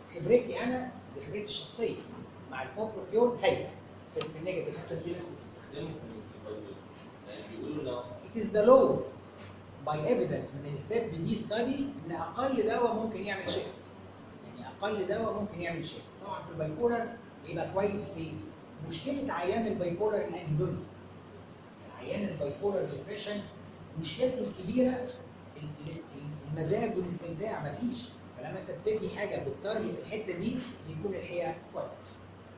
خبرتي انا دي خبرتي الشخصيه مع البروبيون هايله في في النيجاتيف استخدموا في الانتيبايوتيك يعني بيقولوا لو It is the lowest by evidence من الستيب دي ستادي ان اقل دواء ممكن يعمل شيفت يعني اقل دواء ممكن يعمل شيفت طبعا في البايبولر يبقى كويس ليه؟ مشكله عيان البايبولر الانهيدوني عيان البايبولر ديبريشن مشكلته الكبيره ال- ال- المزاج والاستمتاع مفيش فلما انت بتدي حاجه بتضطر في الحته دي يكون الحقيقه كويس.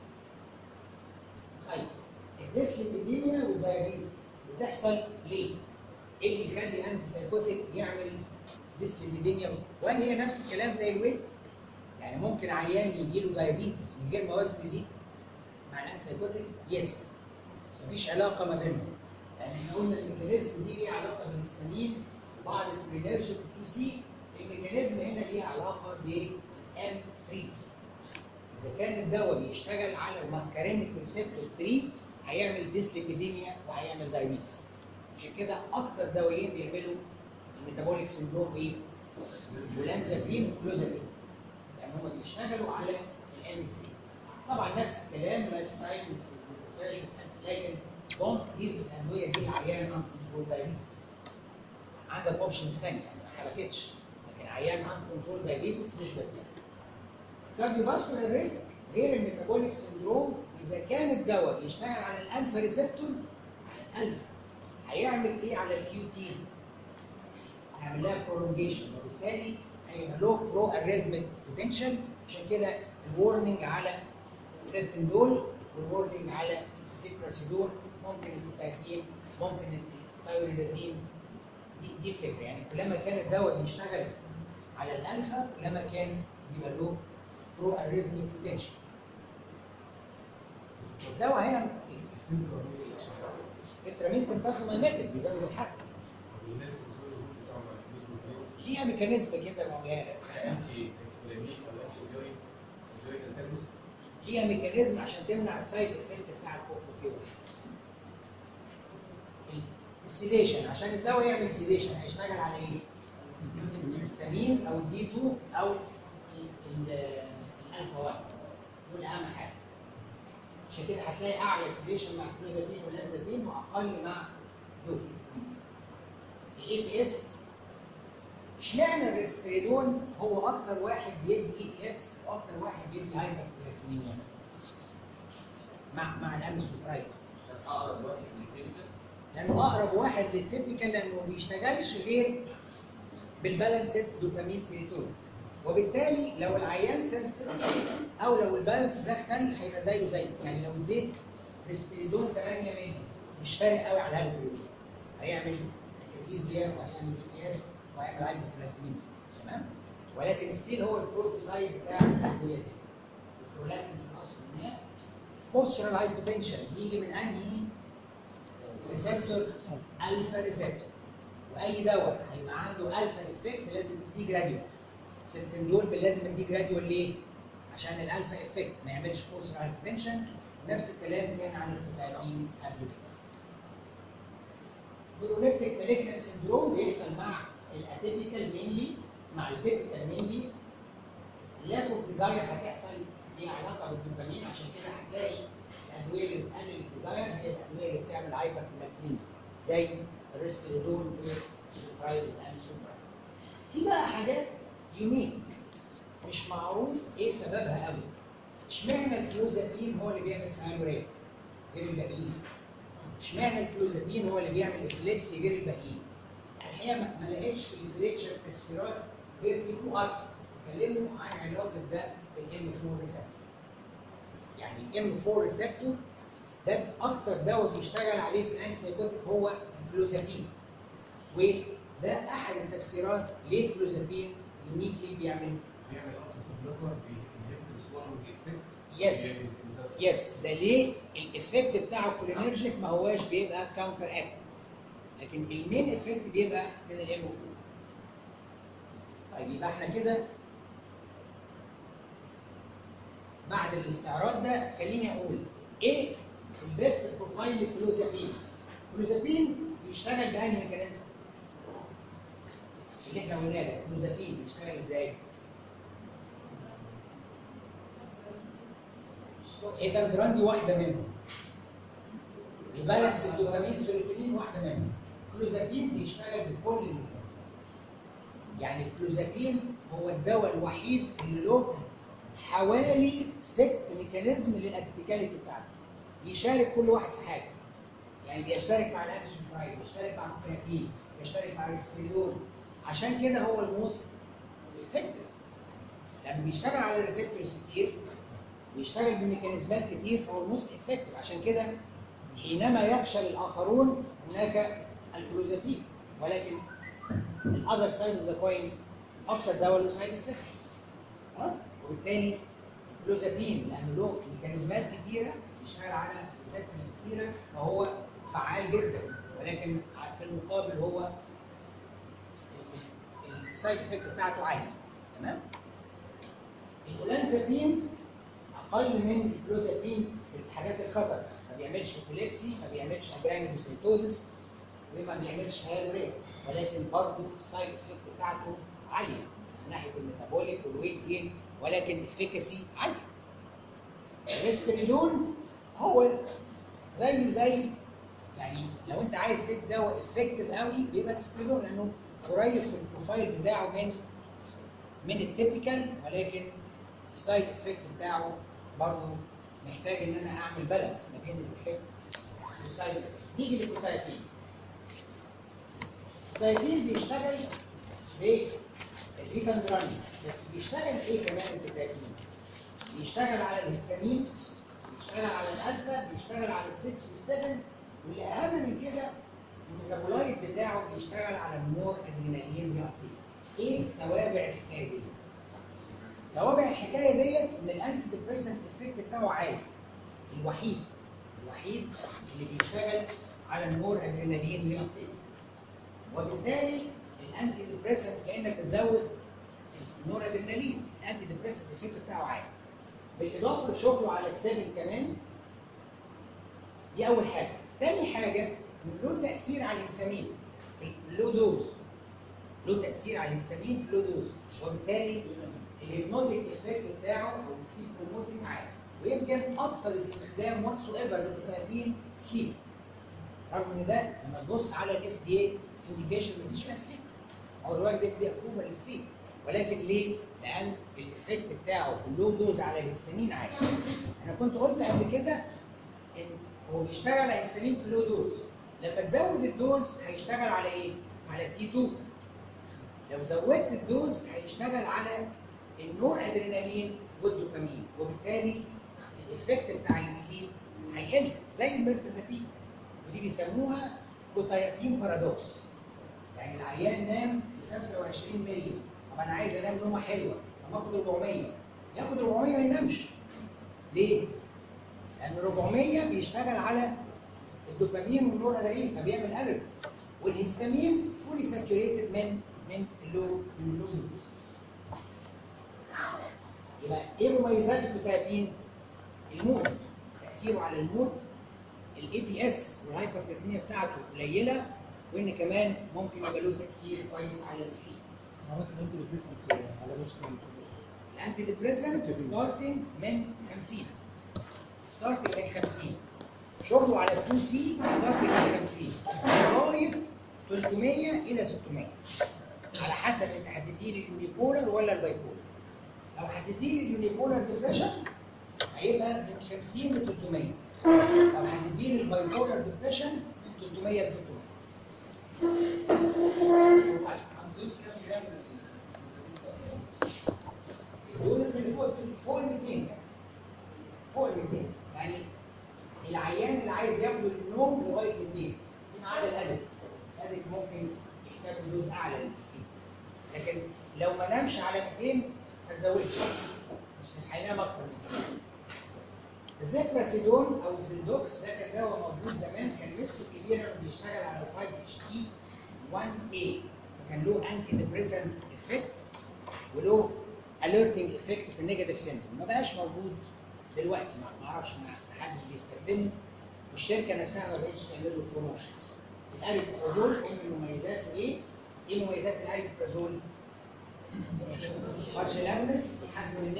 طيب الديسليبيديميا والدايابيتس بتحصل ليه؟ ايه اللي يخلي انتي سايكوتيك يعمل ديسليبيديميا وهل هي نفس الكلام زي الويت؟ يعني ممكن عيان يجي له دايابيتس من غير ما وزنه يزيد مع الانتي سايكوتيك؟ يس مفيش علاقه ما بينهم لان احنا قلنا الميكانيزم دي ليها علاقه بالهستامين وبعض الكولينرجيك 2 سي الميكانيزم هنا ليها علاقه ب ام 3 اذا كان الدواء بيشتغل على الماسكارينيك ريسبتور 3 هيعمل ديسليبيديميا وهيعمل دايابيتس عشان كده اكتر دوايين بيعملوا الميتابوليك سندروم ايه؟ والانزابين وكلوزابين يعني هم بيشتغلوا على الام 3 طبعا نفس الكلام لايف ستايل والبروفيشن لكن دونت جيف الادويه دي لعيان انكنترول دايابيتس عندك اوبشنز ثانيه ما حركتش لكن عيان انكنترول دايابيتس مش بديها كارديوفاسكولار ريسك غير الميتابوليك سندروم اذا كان الدواء بيشتغل على الالفا ريسبتور الالفا هيعمل ايه على الكيو تي؟ هيعمل لها برولونجيشن وبالتالي هيبقى له برو اريثميك بوتنشال عشان كده الورنينج على السيرتندول والورنينج على السيبراسيدول ممكن التهجين ممكن الثايرويدازين دي دي الفكره يعني كلما كان الدواء بيشتغل على الالفا كلما كان يبقى له برو اريثميك بوتنشال الدواء هنا الترامين سمباثومايماتيك بيزود الحرق ليها ميكانيزم كده معينه ليها ميكانيزم عشان تمنع السايد افكت بتاع الكوكوفيول السيديشن عشان الدواء يعمل سيديشن هيشتغل على ايه؟ السمين او الدي 2 او ال- ال- الالفا 1 دول اهم حاجه عشان كده هتلاقي اعلى سيديشن مع الكلوزابين والانزابين واقل مع دول الاي بي اس اشمعنى الريسبريدون هو اكتر واحد بيدي اي بي اس واكتر واحد بيدي هايبر كلاكتينيا مع مع الامسوبرايد عشان اقرب واحد للكلينيكال لانه اقرب واحد للتيبيكال لانه ما بيشتغلش غير بالبالانسد دوبامين سيروتونين وبالتالي لو العيان سنسيتيف او لو البالانس ده اختل هيبقى زيه زيه يعني لو اديت ريسبيريدون 8 مللي مش فارق قوي على الهايبر هيعمل كاتيزيا وهيعمل اي اس وهيعمل هايبوكلاتينيا تمام ولكن ستيل هو البروتوزايد بتاع الادويه دي البرولاكتين اصلا هناك بوسترال هايبوتنشن يجي من انهي ريسبتور الفا ريسبتور واي دواء هيبقى عنده الفا افكت لازم تديه جراديوال السنتندول لازم اديه جراديوال ليه؟ عشان الالفا افكت ما يعملش بوسترال هايبوتنشن نفس الكلام كان عن الكتابين قبل كده بيروليكتيك مالجنت سندروم بيحصل مع الاتيبيكال مينلي مع التيبيكال مينلي لاك اوف ديزاير هتحصل ليها علاقه بالدوبامين عشان كده هتلاقي الادويه اللي بتقلل الديزاير هي الادويه اللي بتعمل هايبر كلاكتين زي الريستريدون والسوبرايل والانسوبرايل في بقى حاجات يونيك مش معروف ايه سببها قوي اشمعنى الكلوزابين هو اللي بيعمل ساينوريا غير الباقيين اشمعنى الكلوزابين هو اللي بيعمل افليبسي غير الباقيين الحقيقه ما ما لقيتش في الليتريتشر تفسيرات غير في تو ارتكلز اتكلموا عن علاقه ده بالام 4 ريسبتور يعني الام 4 ريسبتور ده اكتر دواء بيشتغل عليه في الانتي سايكوتيك هو الكلوزابين وده احد التفسيرات ليه الكلوزابين يونيكلي بيعمل بيعمل الفا بلوكر بينهبت سوالو افكت يس يس ده ليه الافكت بتاعه كولينرجيك ما هواش بيبقى كاونتر اكتد لكن المين افكت بيبقى من الام 4 طيب يبقى احنا كده بعد الاستعراض ده خليني اقول ايه البيست بروفايل للكلوزابين الكلوزابين بيشتغل بأنهي ميكانيزم اللي احنا قلناه ده الكلوزابين بيشتغل ازاي ايثالجران دي واحده منهم وبالانس الدوبامين سيروتونين واحده منهم كلوزابين بيشتغل بكل الميكانيزم يعني الكلوزابين هو الدواء الوحيد اللي له حوالي ست ميكانيزم للاتيبيكاليتي بتاعته بيشارك كل واحد في حاجه يعني بيشترك مع الانسوبرايد بيشترك مع الكوكايين بيشترك مع الاسبريدون عشان كده هو الموست افكتيف لما بيشتغل على الريسبتورز كتير بيشتغل بميكانيزمات كتير فهو الموست افكتيف عشان كده حينما يفشل الاخرون هناك الكلوزاتين ولكن الاذر سايد اوف ذا كوين اكتر دواء له سايد افكت خلاص وبالتالي الكلوزابين لانه له ميكانيزمات كتيره بيشتغل على ريسبتورز كتيره فهو فعال جدا ولكن في المقابل هو السايد افكت بتاعته عاليه تمام الاولانزابين اقل من الكلوزابين في الحاجات الخطر ما بيعملش ابيليبسي ما بيعملش ابرانيوسيتوزس وما بيعملش هايبريد ولكن برضه السايد افكت بتاعته عاليه من ناحيه الميتابوليك والويت جين ولكن الافيكاسي عاليه الريسبريدون هو زيه زي يعني لو انت عايز تدي دواء افكتيف قوي بيبقى الاسبريدون لانه قريب في البروفايل بتاعه من من التيبيكال ولكن السايد افكت بتاعه برضه محتاج ان انا اعمل بالانس ما بين الافكت والسايد افكت نيجي للكوتايتين الكوتايتين بيشتغل بالريكاندراني بس بيشتغل ايه كمان الكوتايتين؟ بيشتغل على الهستامين بيشتغل على الالفا بيشتغل على السكس والسفن واللي اهم من كده الميتابولايت بتاعه بيشتغل على النور ادرينالين يعطيه ايه توابع الحكايه دي؟ توابع الحكايه ديت ان الانتي ديبريسنت افكت بتاعه عالي الوحيد الوحيد اللي بيشتغل على النور ادرينالين ريابتيك وبالتالي الانتي ديبريسنت كانك بتزود النور ادرينالين الانتي ديبريسنت افكت بتاعه عالي بالاضافه لشغله على السيفن كمان دي اول حاجه تاني حاجه إنه له تاثير على الهستامين في اللو دوز له تاثير على الهستامين في اللو دوز وبالتالي الهيبنوتيك افكت بتاعه او السليب بروموتنج عالي ويمكن اكتر استخدام واتس ايفر للكوتابين سليب رغم ان ده لما تبص على الاف دي اي انديكيشن مفيش فيها سليب هو دلوقتي الاف دي ابروفال للسليب ولكن ليه؟ لان الافكت بتاعه في اللو دوز على الهستامين عالي انا كنت قلت قبل كده ان هو بيشتغل على الهستامين في اللو دوز لما تزود الدوز هيشتغل على ايه؟ على التي 2 لو زودت الدوز هيشتغل على النور ادرينالين والدوبامين وبالتالي الافكت بتاع السليب هيقل زي الميرتازابين ودي بيسموها كوتايابين بارادوكس يعني العيان نام ب 25 مللي طب انا عايز انام نومه حلوه طب اخد 400 ياخد 400 ما ينامش ليه؟ لان 400 بيشتغل على الدوبامين والنور ادرينالين فبيعمل الرت والهستامين فولي ساتوريتد من من اللو من اللو دوز يبقى ايه مميزات الكتابين؟ المود تاثيره على المود الاي بي اس والهايبربلاتينيا بتاعته قليله وان كمان ممكن يبقى له تاثير كويس على السليب عملت الانتي ديبريسنت على مشكلة الانتي ديبريسنت ستارتنج من 50 ستارتنج من 50 شغله على 2 سي ستارتنج من 50 لغايه 300 الى 600 على حسب انت هتديني اليونيبولر ولا البايبولر لو هتديني اليونيبولر ديبريشن هيبقى من 50 ل 300 لو هتديني البايبولر ديبريشن من 300 ل 600 هندوس كام جرام الدوز اللي فوق فوق ال 200 فوق ال 200 يعني العيان اللي عايز ياخد النوم لغايه 200 دي ما عدا الادب الادب ممكن يحتاج دوز اعلى للسليب لكن لو ما نامش على 200 ما تزودش مش مش هينام اكتر من كده الزيبراسيدون او الزيدوكس ده كان دواء موجود زمان كان ميزته الكبيره انه بيشتغل على 5 اتش تي 1 a فكان له انتي ديبريسنت افكت وله اليرتنج افكت في النيجاتيف سيمبتوم ما بقاش موجود دلوقتي ما ما اعرفش ما حدش بيستخدمه والشركه نفسها ما بقتش تعمل له بروموشن الاريبرازول ايه من مميزاته ايه؟ ايه مميزات الاريبرازول؟ بارشل اجنس بيحسن النيجاتيف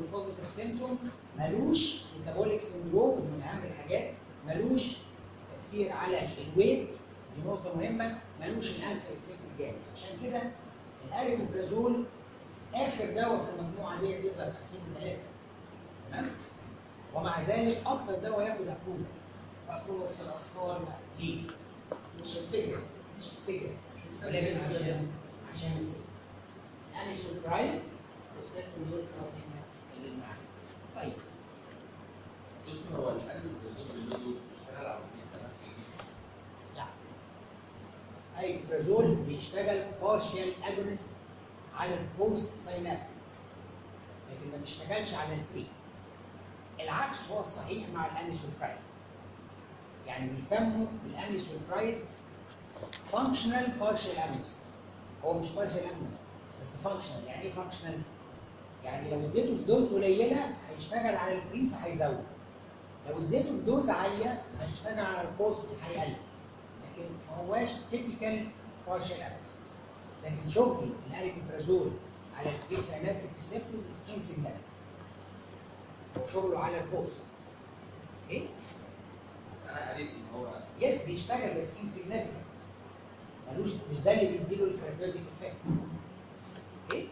بوزيتيف سيمتوم ملوش ميتابوليك سندروم من اهم الحاجات ملوش تاثير على الويت دي نقطه مهمه ملوش الانف افكت جامد عشان كده الاريبوبرازول اخر دواء في المجموعه دي يظهر في 2003 تمام ومع ذلك اكثر دواء ياخد ابروفل ابروفل في الاطفال ليه؟ مش الفيجس مش الفيجس ولكن عشان عشان الست اميسوبرايد والست دول خلاص احنا اتكلمنا عنهم طيب دكتور هو الأكل بالنسبة له بيشتغل على طول سنة في لا ايبرازول بيشتغل بارشال اجونست على البوست ساينابتيك لكن ما بيشتغلش على البري العكس هو الصحيح مع الانيسوبرايد يعني بيسموا الانيسوبرايد فانكشنال بارشال اجونست هو مش بارشال اجونست بس فانكشنال يعني ايه فانكشنال؟ يعني لو اديته في دوز قليله هيشتغل على البري فهيزود لو اديته في دوز عاليه هيشتغل على البوست هيقلل لكن ما هواش تيبيكال بارشال اجونست لكن شغل الاريبيبرازول على البريسينابتيك ريسبتور از انسيجنيفيكانت هو شغله على البوست اوكي بس أنا قريت إن هو يس بيشتغل بس انسيجنيفيكانت ملوش مش ده اللي بيديله الثيرابيوتيك افكت اوكي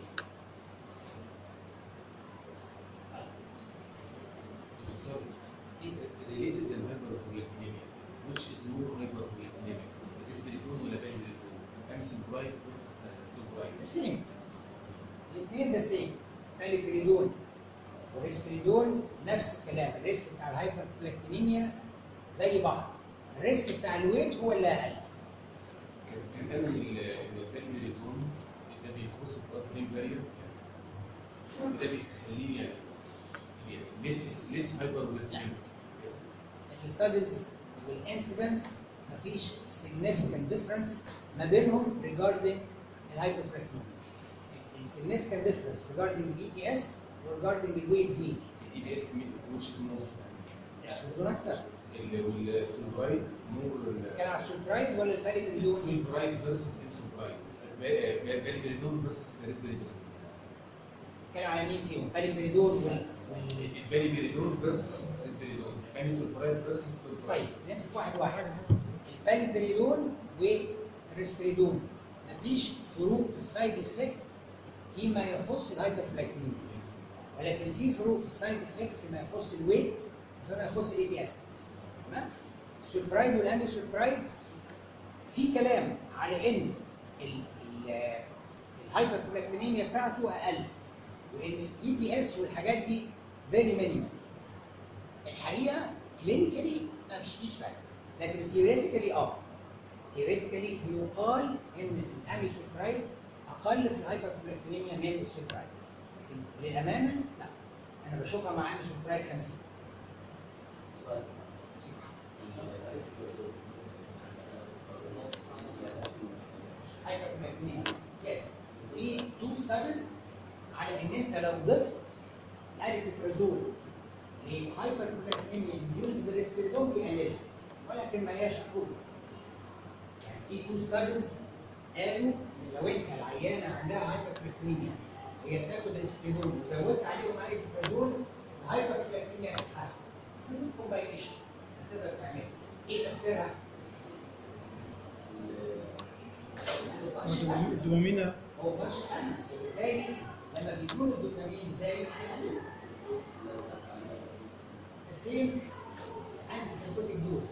is related to hyperprolactinemia, which is more hyperprolactinemia. Risperidone ولا paliperidone? Amsicillin versus sulfuride. السيم الاثنين ده سيم باليبريدون والريسبريدون نفس الكلام الريسك بتاع الهايبر بلاكتينيميا زي بعض الريسك بتاع الويت هو اللي اقل كان قالوا ان ال- إن الباليبريدون ده بيخص البلاد برين بارير ده بيخليه يعني يعني ليس ليس هايبربوليكتيميك الستاديز والانسيدنس مفيش significant difference ما بينهم regarding الهايبربلاكتينيميا السيجنيفيكانت ديفرنس regarding الاي بي اس regarding الويت جين الاي بي اس which is more الريسبريدون اكتر والسولفرايد مور كان على السوبرايد ولا الباليبريدون سولفرايد فيرسس امسولفرايد باليبريدون فيرسس ريسبريدون بتتكلم على مين فيهم باليبريدون وال وال- الباليبريدون فيرسس ريسبريدون امسولفرايد فيرسس سولفرايد طيب نمسك واحد واحد الباليبريدون والريسبريدون مفيش فروق في السايد افكت فيما يخص الهايبربلاكتينيميا ولكن في فروق في السايد افكت فيما يخص الويت وفيما يخص الاي بي اس تمام السولبرايد والانتي سولبرايد في كلام على ان ال- ال- الهايبربلاكتينيميا بتاعته اقل وان الاي بي اس والحاجات دي فيري مينيمال الحقيقه كلينيكالي ما فيش فيش فرق لكن ثيوريتيكالي اه ثيوريتيكالي بيقال ان الاميسوبرايد اقل في الهايبربلاكتينيميا من السوبرايد لكن للامانه لا انا بشوفها مع اميسوبرايد 50 هايبربلاكتينيميا يس في تو ستاديز على ان انت لو ضفت الاريبيبرازول لهايبربلاكتينيميا انديوز بالريسبيريدون بيقللها ولكن ما هياش ابروف يعني في تو ستاديز قالوا ان لو انت العيانه عندها هايبربلاكتينيميا وهي بتاخد ريسبيريدون وزودت عليهم اريبيبرازول الهايبربلاكتينيا هتتحسن سيمبل كومباينيشن هتقدر تعملها ايه تفسيرها؟ الدوبامين هو مش امس وبالتالي لما بيكون الدوبامين زايد هيقلل السيم انتي سيكوتيك دوز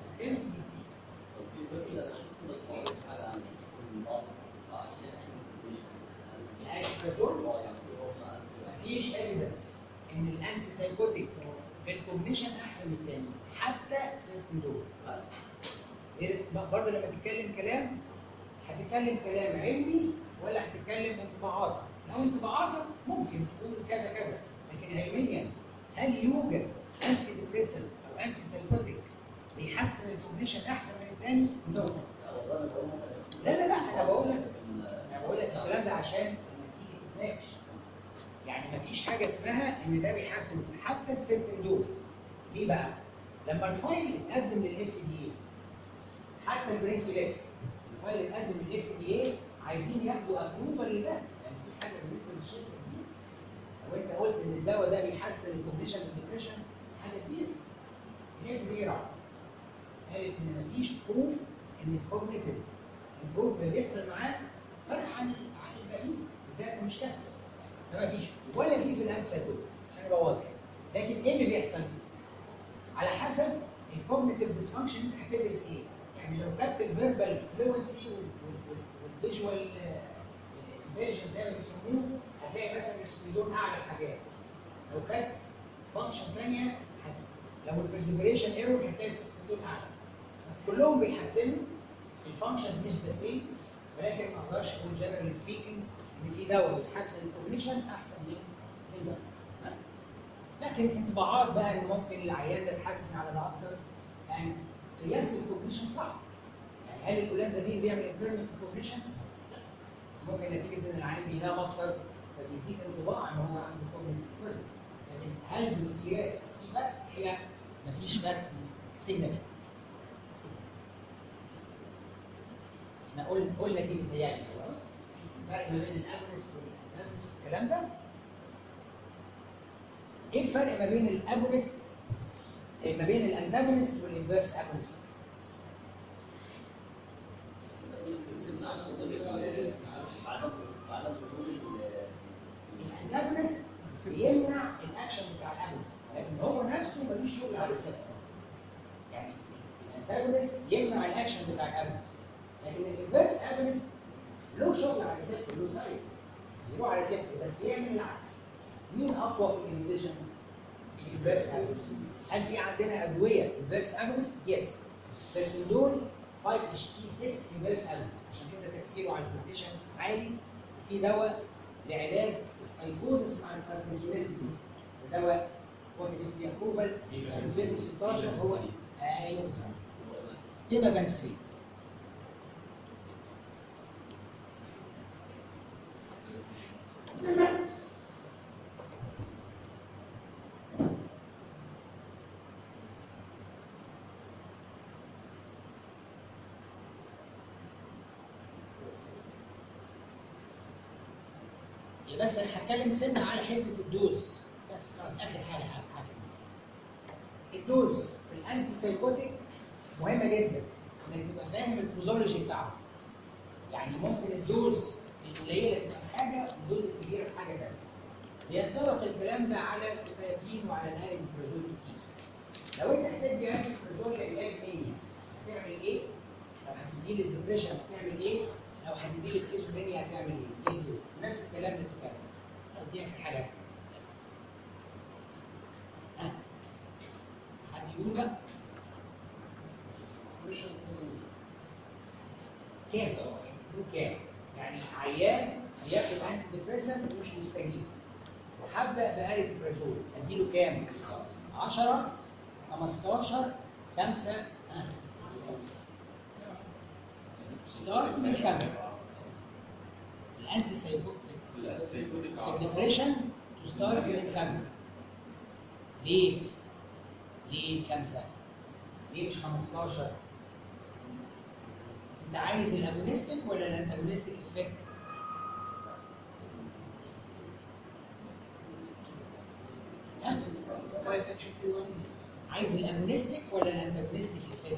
الالكترازول مفيش ايفيدنس ان الانتي سايكوتيك في الكوجنيشن احسن من الثاني حتى السيرتندول برضه لما تتكلم كلام هتتكلم كلام علمي ولا هتتكلم انطباعات لو انطباعاتك ممكن تقول كذا كذا لكن علميا هل يوجد انتي ديبريسنت او انتي سايكوتيك بيحسن الكوجنيشن احسن من الثاني؟ نو لا لا لا انا بقول لك انا بقول لك الكلام ده عشان لما تيجي تتناقش يعني مفيش حاجه اسمها ان ده بيحسن حتى السيرتندول ليه بقى؟ لما الفايل اتقدم للاف دي اي حتى البرين فليكس الفايل اتقدم للاف دي اي عايزين ياخدوا ابروفال لده يعني دي حاجه بالنسبه للشركه دي لو انت قلت ان الدواء ده بيحسن الكونديشن الديبريشن حاجه كبيره الناس دي راحت قالت ان مفيش بروف ان الكوجنيتيف البروف اللي بيحصل معاه فرق عن عن الباقيين الداتا مش كافيه ده مفيش ولا في في الانسر دول عشان ابقى واضح لكن ايه اللي بيحصل؟ على حسب الكوجنيتيف ديسفانكشن انت هتدرس ايه؟ يعني لو خدت الفيربال فلوينسي والفيجوال انتليجنس زي ما بيسموه هتلاقي مثلا الاكسبليدون اعلى في حاجات لو خدت فانكشن ثانيه هت- لو البرزبريشن ايرور هتلاقي الاكسبليدون اعلى كلهم بيحسنوا الفانكشنز مش ذا سيم ولكن ما اقدرش اقول جنرالي سبيكينج ان في دواء بيحسن الكوجنيشن احسن من من ده ها؟ لكن انطباعات بقى ان ممكن العيان ده يتحسن على ده اكتر يعني قياس الكوجنيشن صعب يعني هل الاولانزابين بيعمل امبيرمنت في الكوجنيشن؟ لا بس ممكن نتيجه ان العيان بينام اكتر فبيديك انطباع ان هو عنده كوجنيتيف امبيرمنت لكن هل بالقياس في فرق؟ هي مفيش فرق سيجنفيكت احنا قلنا قلنا دي بتهيألي خلاص الفرق ما بين الاجونست والانتاجونست والكلام ده ايه الفرق ما بين الاجونست ما بين الانتاجونست والانفيرس اجونست الانتاجونست بيمنع الاكشن بتاع الاجونست لكن هو نفسه ملوش شغل على الريسبتور يعني الانتاجونست يمنع الاكشن بتاع الاجونست لكن الانفيرس اجونست له شغل على الريسبتور له سايد له على الريسبتور بس يعمل العكس مين اقوى في الانهبيشن؟ الانفيرس اجونست هل في عندنا ادويه انفيرس اجونست؟ يس سيرفندول 5 اتش تي 6 انفيرس اجونست عشان كده تاثيره على الكونديشن عالي وفي دواء لعلاج السايكوزس مع الباركنسونيزم دواء واخد في ابروفال 2016 هو ايوه بالظبط يبقى بنسلين بس انا هتكلم سنه على حته الدوز بس خلاص اخر حاجه هحكي الدوز في الانتي سايكوتيك مهمه جدا انك تبقى فاهم البوزولوجي بتاعه يعني ممكن الدوز القليله تبقى في حاجه والدوز الكبيره في حاجه ثانيه بينطبق الكلام ده على الكتابين وعلى الاريبرازول كتير لو انت هتدي اريبرازول لعلاج نية هتعمل ايه؟ لو هتدي للدبريشن هتعمل ايه؟ لو هتدي للسكيزوفرينيا هتعمل ايه؟ ايه دول؟ نفس الكلام اللي بتتكلم بس دي اخر حاجه ها حد يقول بقى كام يقول كام يعني عيان بياخد انتي ديبريسنت ومش مستجيب وهبدا باريبرازول اديله كام 10 15 5 ستارت من خمسه الانتي سايكوتيك الدبريشن تو ستارت من خمسه ليه؟ ليه خمسه؟ ليه مش 15 انت عايز الاجونستيك ولا الانتاجونستيك افكت؟ عايز الاجونستيك ولا الانتاجونستيك افكت؟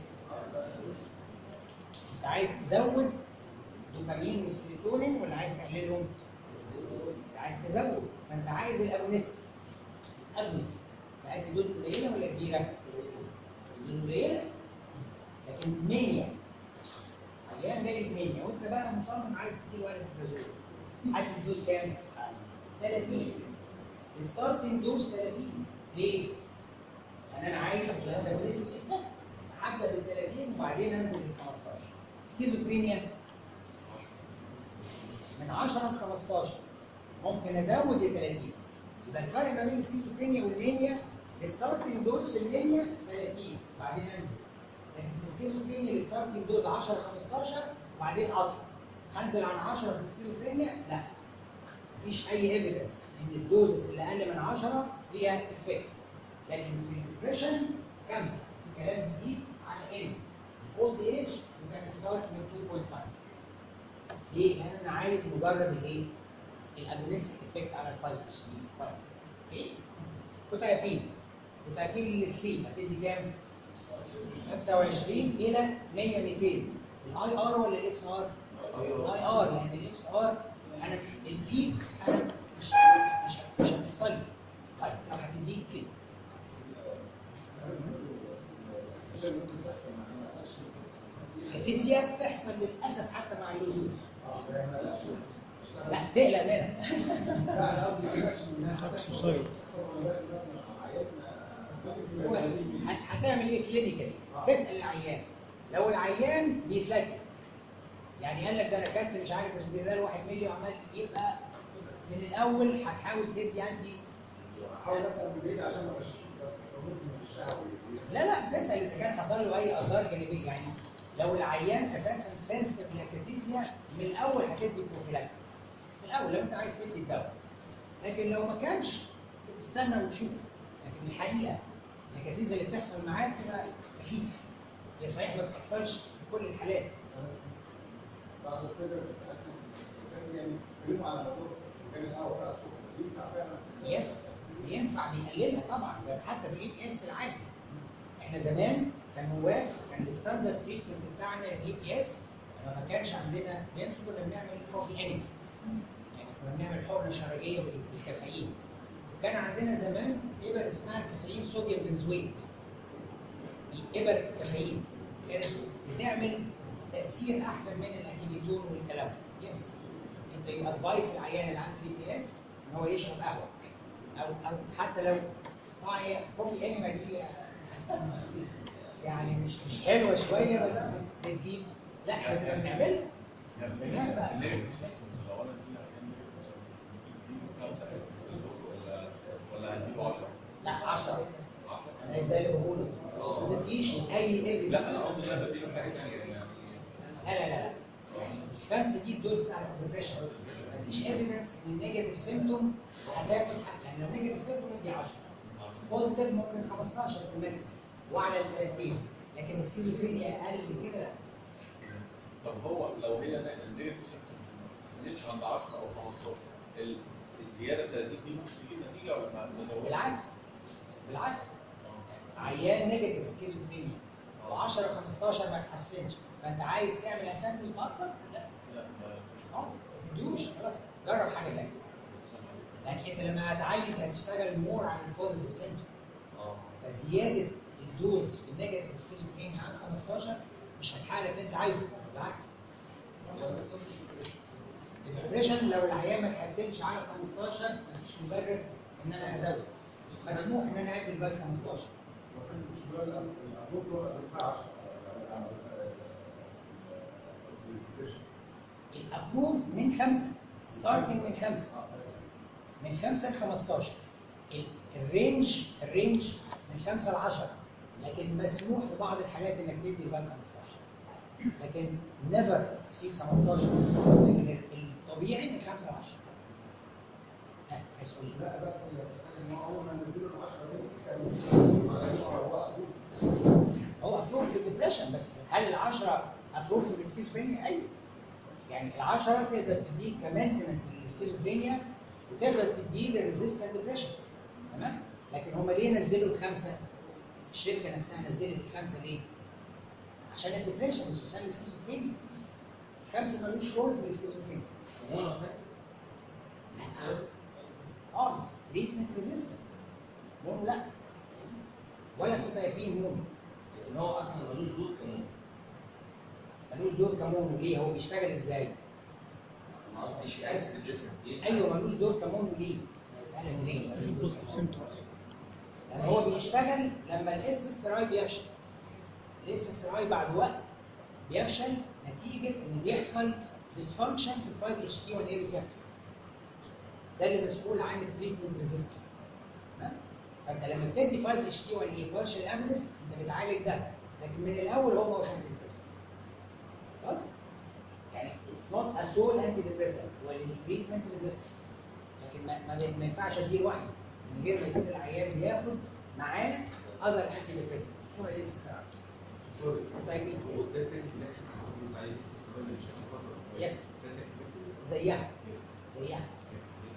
انت عايز تزود دوبامين وسيروتونين ولا عايز تقللهم؟ انت عايز تزود فانت عايز الاجونست اجونست فهذه دوز قليله ولا كبيره؟ دوز قليله لكن 100 عيان جاي 100 وانت بقى مصمم عايز تديله ورقه برازول هات الدوز كام؟ 30 الستارتنج دوز 30 ليه؟ عشان انا عايز الانتاجونستيك افكت هبدا بال 30 وبعدين انزل لل 15 سكيزوفرينيا من 10 ل 15 ممكن ازود ال 30 يبقى الفرق ما بين السكيزوفرينيا والمانيا الستارتنج دوز في المانيا 30 بعدين انزل لكن في السكيزوفرينيا الستارتنج دوز 10 15 وبعدين اطلع هنزل عن 10 في السكيزوفرينيا لا مفيش اي ايفيدنس ان الدوزز اللي اقل من 10 ليها افكت لكن في الديبريشن خمسه في كلام جديد على ان اولد ايج يبقى ستارت من 2.5 ليه؟ لان انا عايز مجرد الايه؟ الاجونستيك افكت على الفايبر اتش دي اوكي كوتايبين كوتايبين للسليب هتدي كام؟ 25 الى 100 200 الاي ار ولا الاكس ار؟ الاي ار لان الاكس ار انا البيك انا مش مش مش هتحصل لي طيب طب هتديك كده الفيزياء بتحصل للاسف حتى مع اللزوم لا تقلق منها سوسايد هو هت- هتعمل ايه كلينيكال تسال العيان لو العيان بيتلكك يعني قال لك ده انا خدت مش عارف ريسبيرال 1 مللي وعمال يبقى من الاول هتحاول تدي انتي حاول مثلا من بعيد عشان ما ابقاش اشوف بس ممكن من الشهوي لا لا تسال اذا كان حصل له اي اثار جانبيه يعني لو العيان اساسا سنسيتيف للكاتيزيا من الاول هتدي بروفيلاكتيك من الاول لو انت عايز تدي الدواء لكن لو ما كانش بتستنى وتشوف لكن الحقيقه الكاتيزيا اللي بتحصل معاك بتبقى سخيفه هي صحيح ما بتحصلش في كل الحالات بعد الفكره في التاكد يعني بيتكلموا على موضوع السكان الاول بقى السكر ينفع فعلا يس ينفع بيقللها طبعا ده حتى في الاي اس العادي احنا زمان كان هو كان الستاندرد تريتمنت بتاعنا الاي بي اس لما ما كانش عندنا بيمس كنا بنعمل كوفي انمي يعني كنا بنعمل حقنه شرجيه بال- بالكافيين وكان عندنا زمان ابر اسمها كافيين صوديوم بنزويت ابر كافيين كانت بتعمل تاثير احسن من الاكيديزون والكلام ده. يس انت يو ادفايس العيان اللي عنده اي بي اس ان هو يشرب قهوه او او حتى لو طبعا هي كوفي انيما دي يعني مش مش حلوه شويه بس بتجيب لا احنا بنعملها زمان بقى ولا هنديله 10 لا 10 انا ده اللي بقوله بس مفيش اي ايفيدنس لا انا قصدي انا بديله حاجه ثانيه يعني لا لا لا لا الخمسه دي الدوز بتاع الديبريشن مفيش ايفيدنس ان النيجاتيف سيمتوم هتاخد حق يعني لو نيجاتيف سيمتوم دي 10 بوزيتيف ممكن 15 في المية وعلى ال 30 لكن السكيزوفرينيا اقل من كده لا طب هو لو هي النيجاتيف سيمتوم ما استنتش عند 10 او 15 ال- الزياده 30 دي ممكن تجيب نتيجه ولا ما ما زودش؟ بالعكس بالعكس عيان نيجاتيف سكيزوفرينيا و10 15 ما تحسنش فانت عايز تعمل اتاكوز اكتر؟ لا لا ما- خالص ما تدوش خلاص جرب حاجه تانيه لكن انت لما هتعلي انت هتشتغل مور على البوزيتيف سيمتوم اه فزياده الدوز في النيجاتيف سكيزوفرينيا عن 15 مش هتحقق اللي انت عايزه بالعكس الدبريشن لو العيان ما تحسنش على 15 مفيش مبرر ان انا ازود مسموح ان انا ادي لغايه 15 لكن مش بقى الابوف ده ما ينفعش الابروف من خمسه ستارتنج من خمسه من خمسه ل 15 ال- الرينج الرينج من خمسه ل 10 لكن مسموح في بعض الحالات انك تدي لغايه 15 لكن نيفر تسيب 15 لكن ال- الطبيعي من 5 ل 10 ها عايز تقول إيه؟ لا بس ان هو اول ما نزلوا ال 10 دول كانوا على انه هو ابوف هو ابروف في الدبريشن بس هل ال 10 ابروف في السكيزوفرينيا؟ ايوه يعني ال 10 تقدر تديك كمينتنس للسكيزوفرينيا وتقدر تديه للريزيستنت ديبريشن تمام؟ لكن هم ليه نزلوا الخمسه؟ الشركه نفسها نزلت الخمسه ليه؟ عشان الدبريشن مش عشان السكيزوفرينيا الخمسه ملوش رول في السكيزوفرينيا هو انا فاهم لا خالص تريتمنت ريزيستنت مونو لا ولا كوتايبين مونو ان هو اصلا ملوش دور كمان ملوش دور كمونو ليه؟ هو بيشتغل ازاي؟ ما قصديش يأكد الجسم ايوه ملوش دور كمونو ليه؟ بسألك ليه؟ في بوزيتيف سيمتومز لان هو بيشتغل لما الاس اس راي بيفشل الاس اس راي بعد وقت بيفشل نتيجه ان بيحصل ديسفانكشن في ال 5 اتش تي 1 اي ريسبتور ده اللي مسؤول عن التريتمنت ريزيستنس تمام فانت لما بتدي 5 اتش تي 1 اي بارشل اجونست انت بتعالج ده لكن من الاول هو مش انتي ديبريسنت خلاص يعني اتس نوت ا سول انتي ديبريسنت هو للتريتمنت ريزيستنس لكن ما, ما, ما ينفعش اديه لوحده من غير ما يكون العيان بياخد معاه اذر انتي ديبريسنت خصوصا الاس اس ار طيب هو ده التكنيكس اللي بتاع لسه السبب اللي شغال فتره يس ده التكنيكس زيها زيها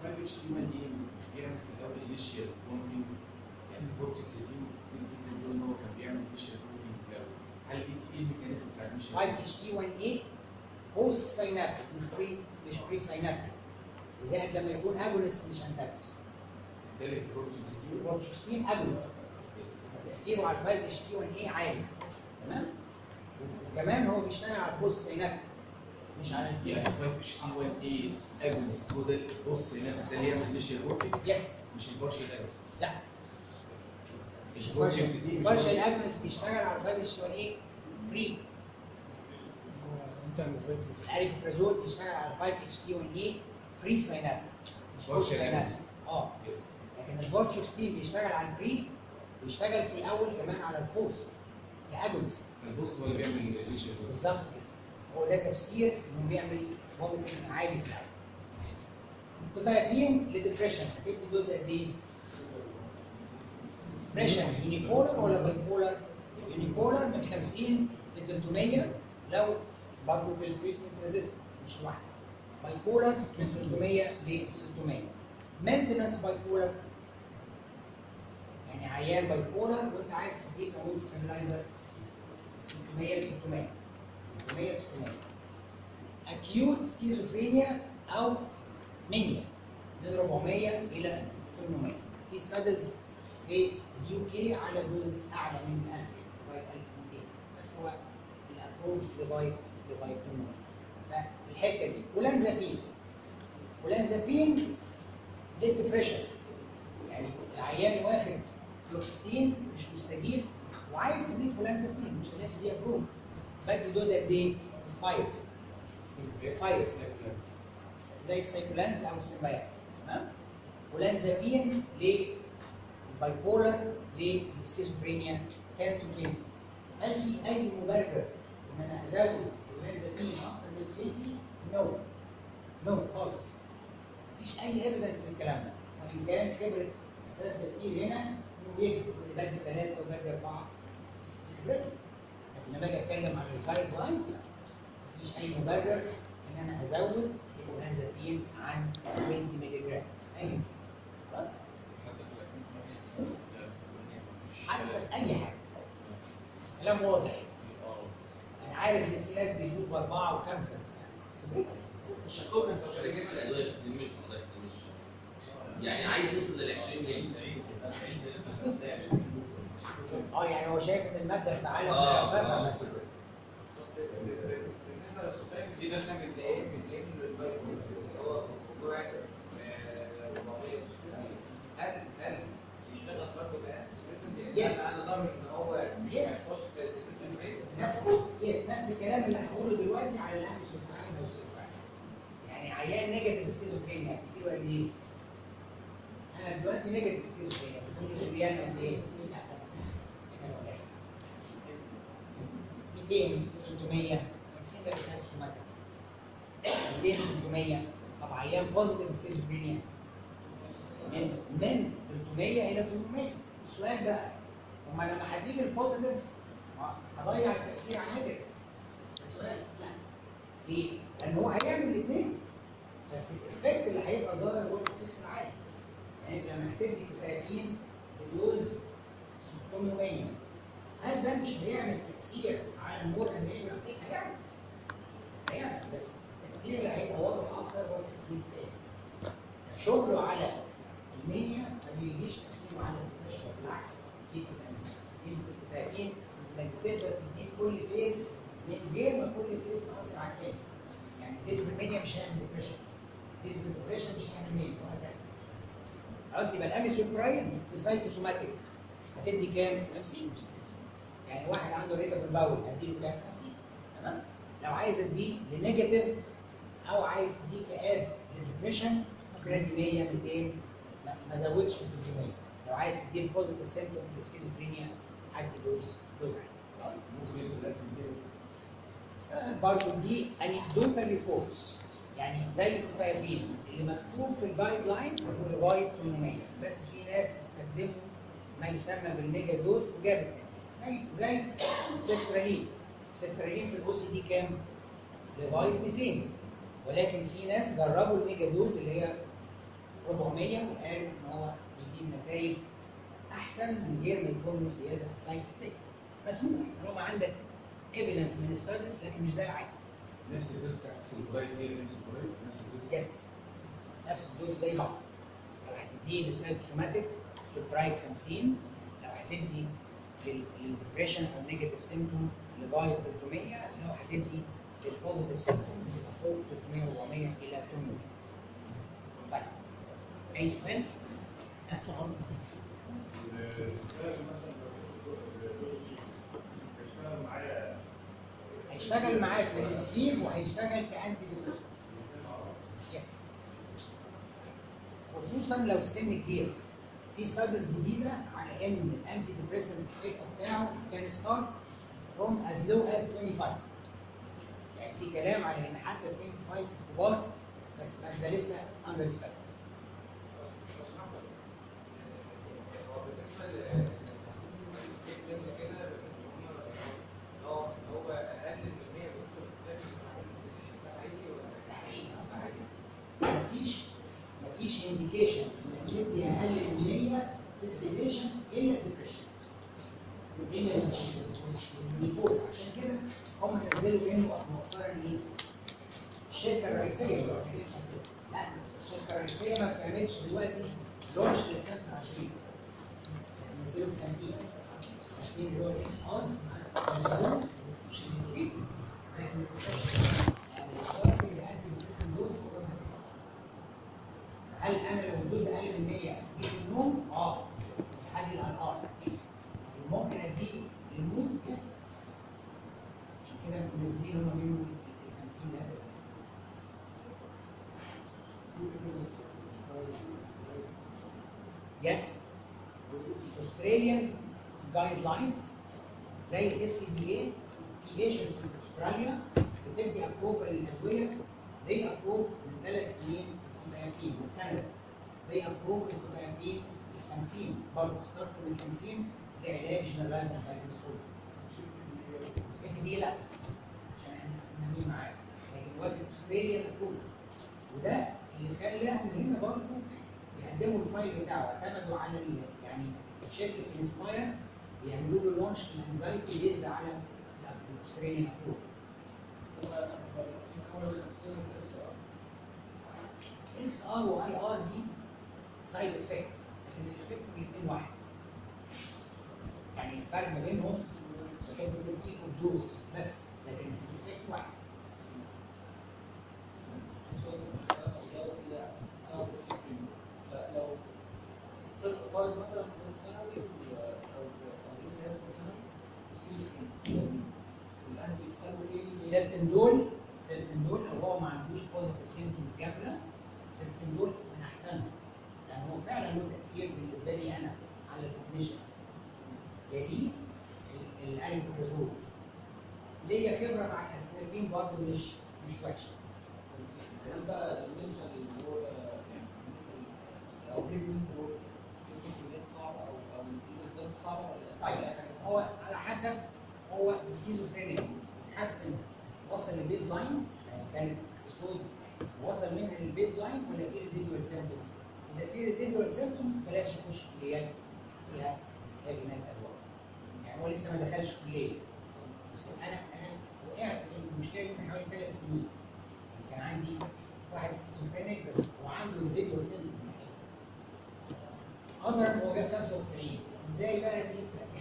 5 اتش تي 1 دي مش بيعمل في الاول انيشال بومبنج يعني بورتكسيتين كتير جدا بيقول ان هو كان بيعمل انيشال بومبنج في الاول هل ايه ايه الميكانيزم بتاع الانيشال 5 اتش تي 1 اي بوست ساينابتيك مش بري مش بري ساينابتيك وزائد لما يكون اجونست مش انتاجونست ده اللي في البورتكسيتين البروتشستين اجونست تاثيره على 5 اتش تي 1 اي عالي تمام وكمان هو بيشتغل على البوست ساينابتيك مش على يعني البيس 5 اتش تي 1 اي اجونست هو ده بص هنا ده اللي يعمل انيشال بومبنج يس مش البارشل اجونست لا مش البارشل البورتكسيتين مش البارشل partial. اجونست بيشتغل على 5 اتش 1 اي بري انت ازاي الاريبرازول بيشتغل على 5 اتش تي 1 اي بري ساينابتيك مش بوست Partial ساينابتيك اه يس لكن الفورتشوكستين بيشتغل على البري بيشتغل في الاول كمان على البوست كاجونست فالبوست هو اللي بيعمل الانيشال بومبنج بالظبط كده هو ده تفسير انه بيعمل ممكن عالي في الاول كوتايبين لديبريشن هتدي دوز قد ايه؟ ديبريشن يونيبولر ولا بايبولر؟ يونيبولر من 50 ل 300 لو برضه في التريتمنت ريزيست مش لوحده بايبولر من 300 ل 600 مينتنس بايبولر يعني عيان بايبولر وانت عايز تديك اول ستابلايزر 300 ل 600 300 ل 600 اكيوت سكيزوفرينيا او مانيا من 400 الى 800 في ستادز في اليو كي على دوزز اعلى من 1000 لغايه 1200 بس هو الابروف لغايه لغايه 800 فالحته دي ولانزابين ولانزابين للدبريشن يعني العيان واخد فلوكستين مش مستجيب وعايز تضيف ولانزابين مش لازم تدي ابروف بدي دوز قد ايه؟ 5 فايروس. زي السايكولانز او السيمباياكس تمام ولانزابين للبايبولر للسكيزوفرينيا 10 تو 20 هل في اي مبرر ان انا ازود اللانزابين اكتر من 20 نو نو خالص مفيش اي ايفيدنس للكلام ده وان كان خبره اساتذه كتير هنا انه بيكتب اللي بدي ثلاثه وبدي اربعه خبرته لكن لما اجي اتكلم عن الجايد لاينز لا مفيش اي مبرر ان انا ازود الانزابين عن 20 مللي جرام اي خلاص حتى في اي حاجه كلام واضح انا عارف ان في ناس بيجيبوا باربعه وخمسه تشكرنا انت شركات الادويه بتزمت بس مش يعني عايز يوصل لل 20 مللي اه يعني هو شايف ان الماده الفعاله آه، مخففه آه. مثلا في ناس بتلاقي بتلاقي الفيروس هو جرعه آه، 460 هل هل يشتغل برضه كأس؟ Yes. انا ضامن ان هو مش Yes. هيخش في الديبريشن فيز نفس يس نفس الكلام اللي هقوله دلوقتي على الانتي سوبرين والسوبرين يعني عيان نيجاتيف سكيزوفرينيا كتير قد ايه؟ انا دلوقتي نيجاتيف سكيزوفرينيا السوريان قد ايه؟ 200 300 50 ده بيساعد سوماتيك 200 300 طب عيان بوزيتيف سكيزوفرينيا من من 300 الى 800 السؤال بقى طب ما لما هديك البوزيتيف هضيع التاثير على النيجاتيف السؤال لا ليه؟ لان هو هيعمل الاثنين بس الافكت اللي هيبقى ظاهر هو الافكت العالي يعني انت لما هتدي 30 بدوز 600 هل ده مش هيعمل تاثير على المور اللي هيعمل هيعمل هيعمل بس التاثير اللي هيبقى واضح اكتر هو التاثير التاني شغله على المية ما بيجيش تاثيره على البريشر بالعكس في فيز التاكين انك تقدر تديه كل فيز من غير ما كل فيز تاثر على التاني يعني تدي في المية مش هيعمل ديبريشن تدي في الديبريشن مش هيعمل مية وهكذا خلاص يبقى الاميسوبرايد في سايكوسوماتيك هتدي كام؟ 50 يعني واحد عنده ريتا في الباول هديله كام؟ 50 تمام؟ لو عايز اديه لنيجاتيف او عايز تديه كاد للديبريشن ممكن ادي 100 200 ما ما ازودش من 300 لو عايز تديه بوزيتيف سيمتوم في السكيزوفرينيا هدي دوز دوز عالي خلاص؟ ممكن يوصل ل 1200 برضه دي انكدوتال ريبورتس يعني زي الكتابين اللي مكتوب في الجايد لاينز لغايه 800 بس في ناس استخدموا ما يسمى بالميجا دوز وجابت نتيجه زي زي السيترالين السيترالين في الاو سي دي كام؟ لغايه 200 ولكن في ناس جربوا الميجا دوز اللي هي 400 وقالوا ان هو بيجيب نتائج احسن من غير ما يكون له زياده في السايد افكت مسموح طالما عندك ايفيدنس من ستاديز لكن مش ده العادي نفس الدوز بتاع الفولبرايت هي نفس الفولبرايت نفس الدوز يس نفس الدوز زي بعض لو هتديه للسايكوسوماتيك سوبرايت 50 لو هتدي للديبريشن او نيجاتيف سيمتوم لغايه 300 لو هتدي للبوزيتيف سيمتوم بتبقى فوق 300 400 الى 800 طيب اي سؤال؟ هيشتغل معاك للسليم وهيشتغل كانتي ديبريسنت يس خصوصا لو السن كبير في ستاديز جديده على ان الانتي ديبريسنت افكت بتاعه كان ستارت فروم از لو از 25 يعني في كلام على ان حتى 25 كبار بس بس ده لسه اندر ستادي هو بالنسبه للفكره كده اه هو اقل من 100 بس السيشن ده حقيقي ولا ده حقيقي ده حقيقي مفيش مفيش انديكيشن انك تدي اقل من 100 في السيديشن الا الديبريشن الا النيكوز عشان كده هم نزلوا منه مؤخرا ايه؟ الشركه الرئيسيه لا الشركه الرئيسيه ما بتعملش دلوقتي لونش لل 25 نزلوا 50 50 اللي هو الاكس ار نزلوه مش نسيت لكن يعني الفرق اللي قد الجسم دول فوق هل انا لو الدوز اقل من 100 اديه النوم؟ اه بس هل الانهار ممكن اديه للمود؟ يس عشان كده منزلين هم منه ال 50 ده اساسا يس Australian guidelines زي الاف دي اي في ايجنسي في استراليا بتدي ابروفل للادويه they approve من ثلاث سنين الكوتايابين وفي كندا they approve الكوتايابين 50 برضه ستارت من 50 لعلاج جنرالايز انسايكلوسول اف دي لا عشان احنا مين معاك لكن دلوقتي الاستراليان ابروف وده اللي خلاهم هنا برضه يقدموا الفايل بتاعه اعتمدوا على ال- يعني شركه انسباير بيعملوا له لونش الانزايتي بيزد على الاستراليان ابروف اكس ار واي ار دي سايد افكت لكن الافكت في الاثنين واحد يعني الفرق ما بينهم كانت بتديك اوف دوز بس لكن الافكت واحد لو طفل طالب مثلا في ثانوي و- او او لسه هيدخل ثانوي وسكيزوفرينيا الاهل بيسالوا ايه سيرتن دول سيرتن دول لو هو ما عندوش بوزيتيف سيمتومز كامله سيرتن دول من احسنهم لان هو فعلا له تاثير بالنسبه لي انا على الكوجنيشن يليه ال- الالبوكازول ليا خبره مع الاسبرجين برضه مش مش وحشه الكلام بقى بالنسبه اللي هو يعني لو بريجننت هو الكميات صعبه او او الايد صعبه ولا طيب هو على حسب هو سكيزوفرينيا تحسن وصل للبيز لاين يعني كانت الصوت وصل منها للبيز لاين ولا في ريزيدوال سيمبتومز؟ اذا في ريزيدوال سيمبتومز بلاش يخش كليات فيها هاجمات ادوار يعني هو لسه ما دخلش كليه بس انا انا وقعت في المشكله دي من حوالي ثلاث سنين يعني كان عندي واحد سكيزوفرينيك بس وعنده ريزيدوال سيمبتومز قدر هو جاب 95 ازاي بقى دي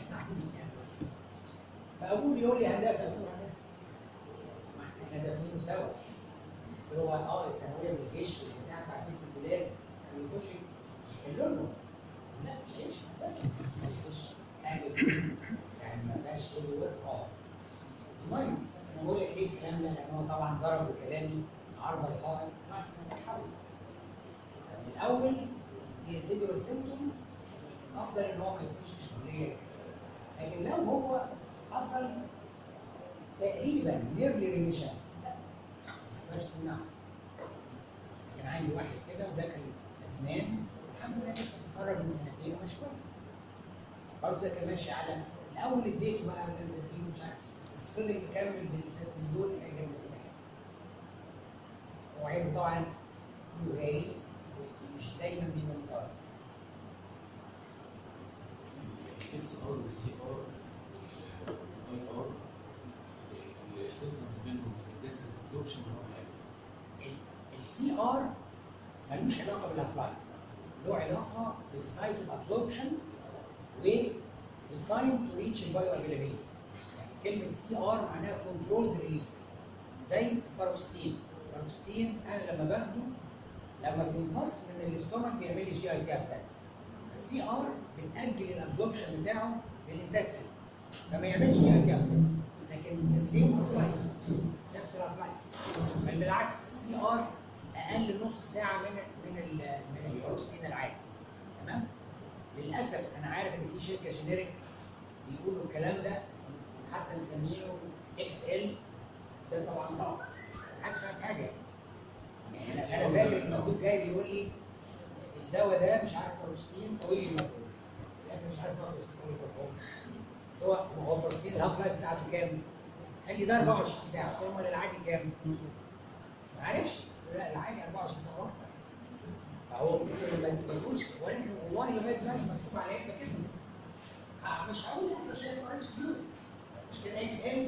فابوه بيقول لي هندسه قلت له هندسه ما احنا دافنينه سوا قلت له هو اه الثانويه والجيش والبتاع عارفين في البلاد كانوا يخش يحلوا لهم لا مش هيمشي هندسه هيخش حاجه يعني ما فيهاش ايه ورك اه المهم بس انا بقول لك ليه الكلام ده لان هو طبعا ضرب بكلامي عرض الحائط بعد سنه تحول من الاول ريزيدوال سيمتوم افضل ان هو ما يخشش كليه لكن لو هو حصل تقريبا نيرلي ريميشن لا ما تقدرش تمنعه كان عندي واحد كده ودخل اسنان الحمد لله لسه متخرج من سنتين وماشي كويس برضه ده كان ماشي على الاول اديته بقى نزل فيه مش عارف بس فضل يكمل بالستين دول كان جنب في الحياه وعيبه طبعا إنه غالي مش دايما بيبقى متوافق الاكس ار والسي ار والاي ار الديفرنس بينهم في الديستنت ابزوربشن هو عارف السي ار ملوش علاقه باللايف لايف له علاقه بالسايت اوف ابزوربشن والتايم تو ريتش البايو افيلابيلتي يعني كلمه سي ار معناها كنترول ريليز زي باروستين باروستين انا لما باخده لما بيمتص من الاستومك بيعمل لي جي اي تي ابسنس السي ار بتاجل الابزوربشن بتاعه للانتستين فما يعملش جي اي تي ابسنس لكن السيم اوف لايف نفس الاف لايف بل بالعكس السي ار اقل نص ساعه من من ال من البروستين العادي تمام للاسف انا عارف ان في شركه جينيريك بيقولوا الكلام ده حتى مسمينه اكس ال ده طبعا غلط محدش فاهم حاجه يعني انا انا فاكر ان الدكتور جاي بيقول لي الدواء ده مش عارف بروستين طويل المفعول لكن مش عارف بروستين طويل المفعول هو هو بروستين الهاف لايف بتاعته كام؟ قال لي ده 24 ساعه قلت له امال العادي كام؟ ما عرفش لا العادي 24 ساعه اكتر فهو ما ما يقولش ولكن والله لغايه دلوقتي مكتوب على علبه كده آه، مش هقول لسه شايف ار اس كيو مش كده اكس ال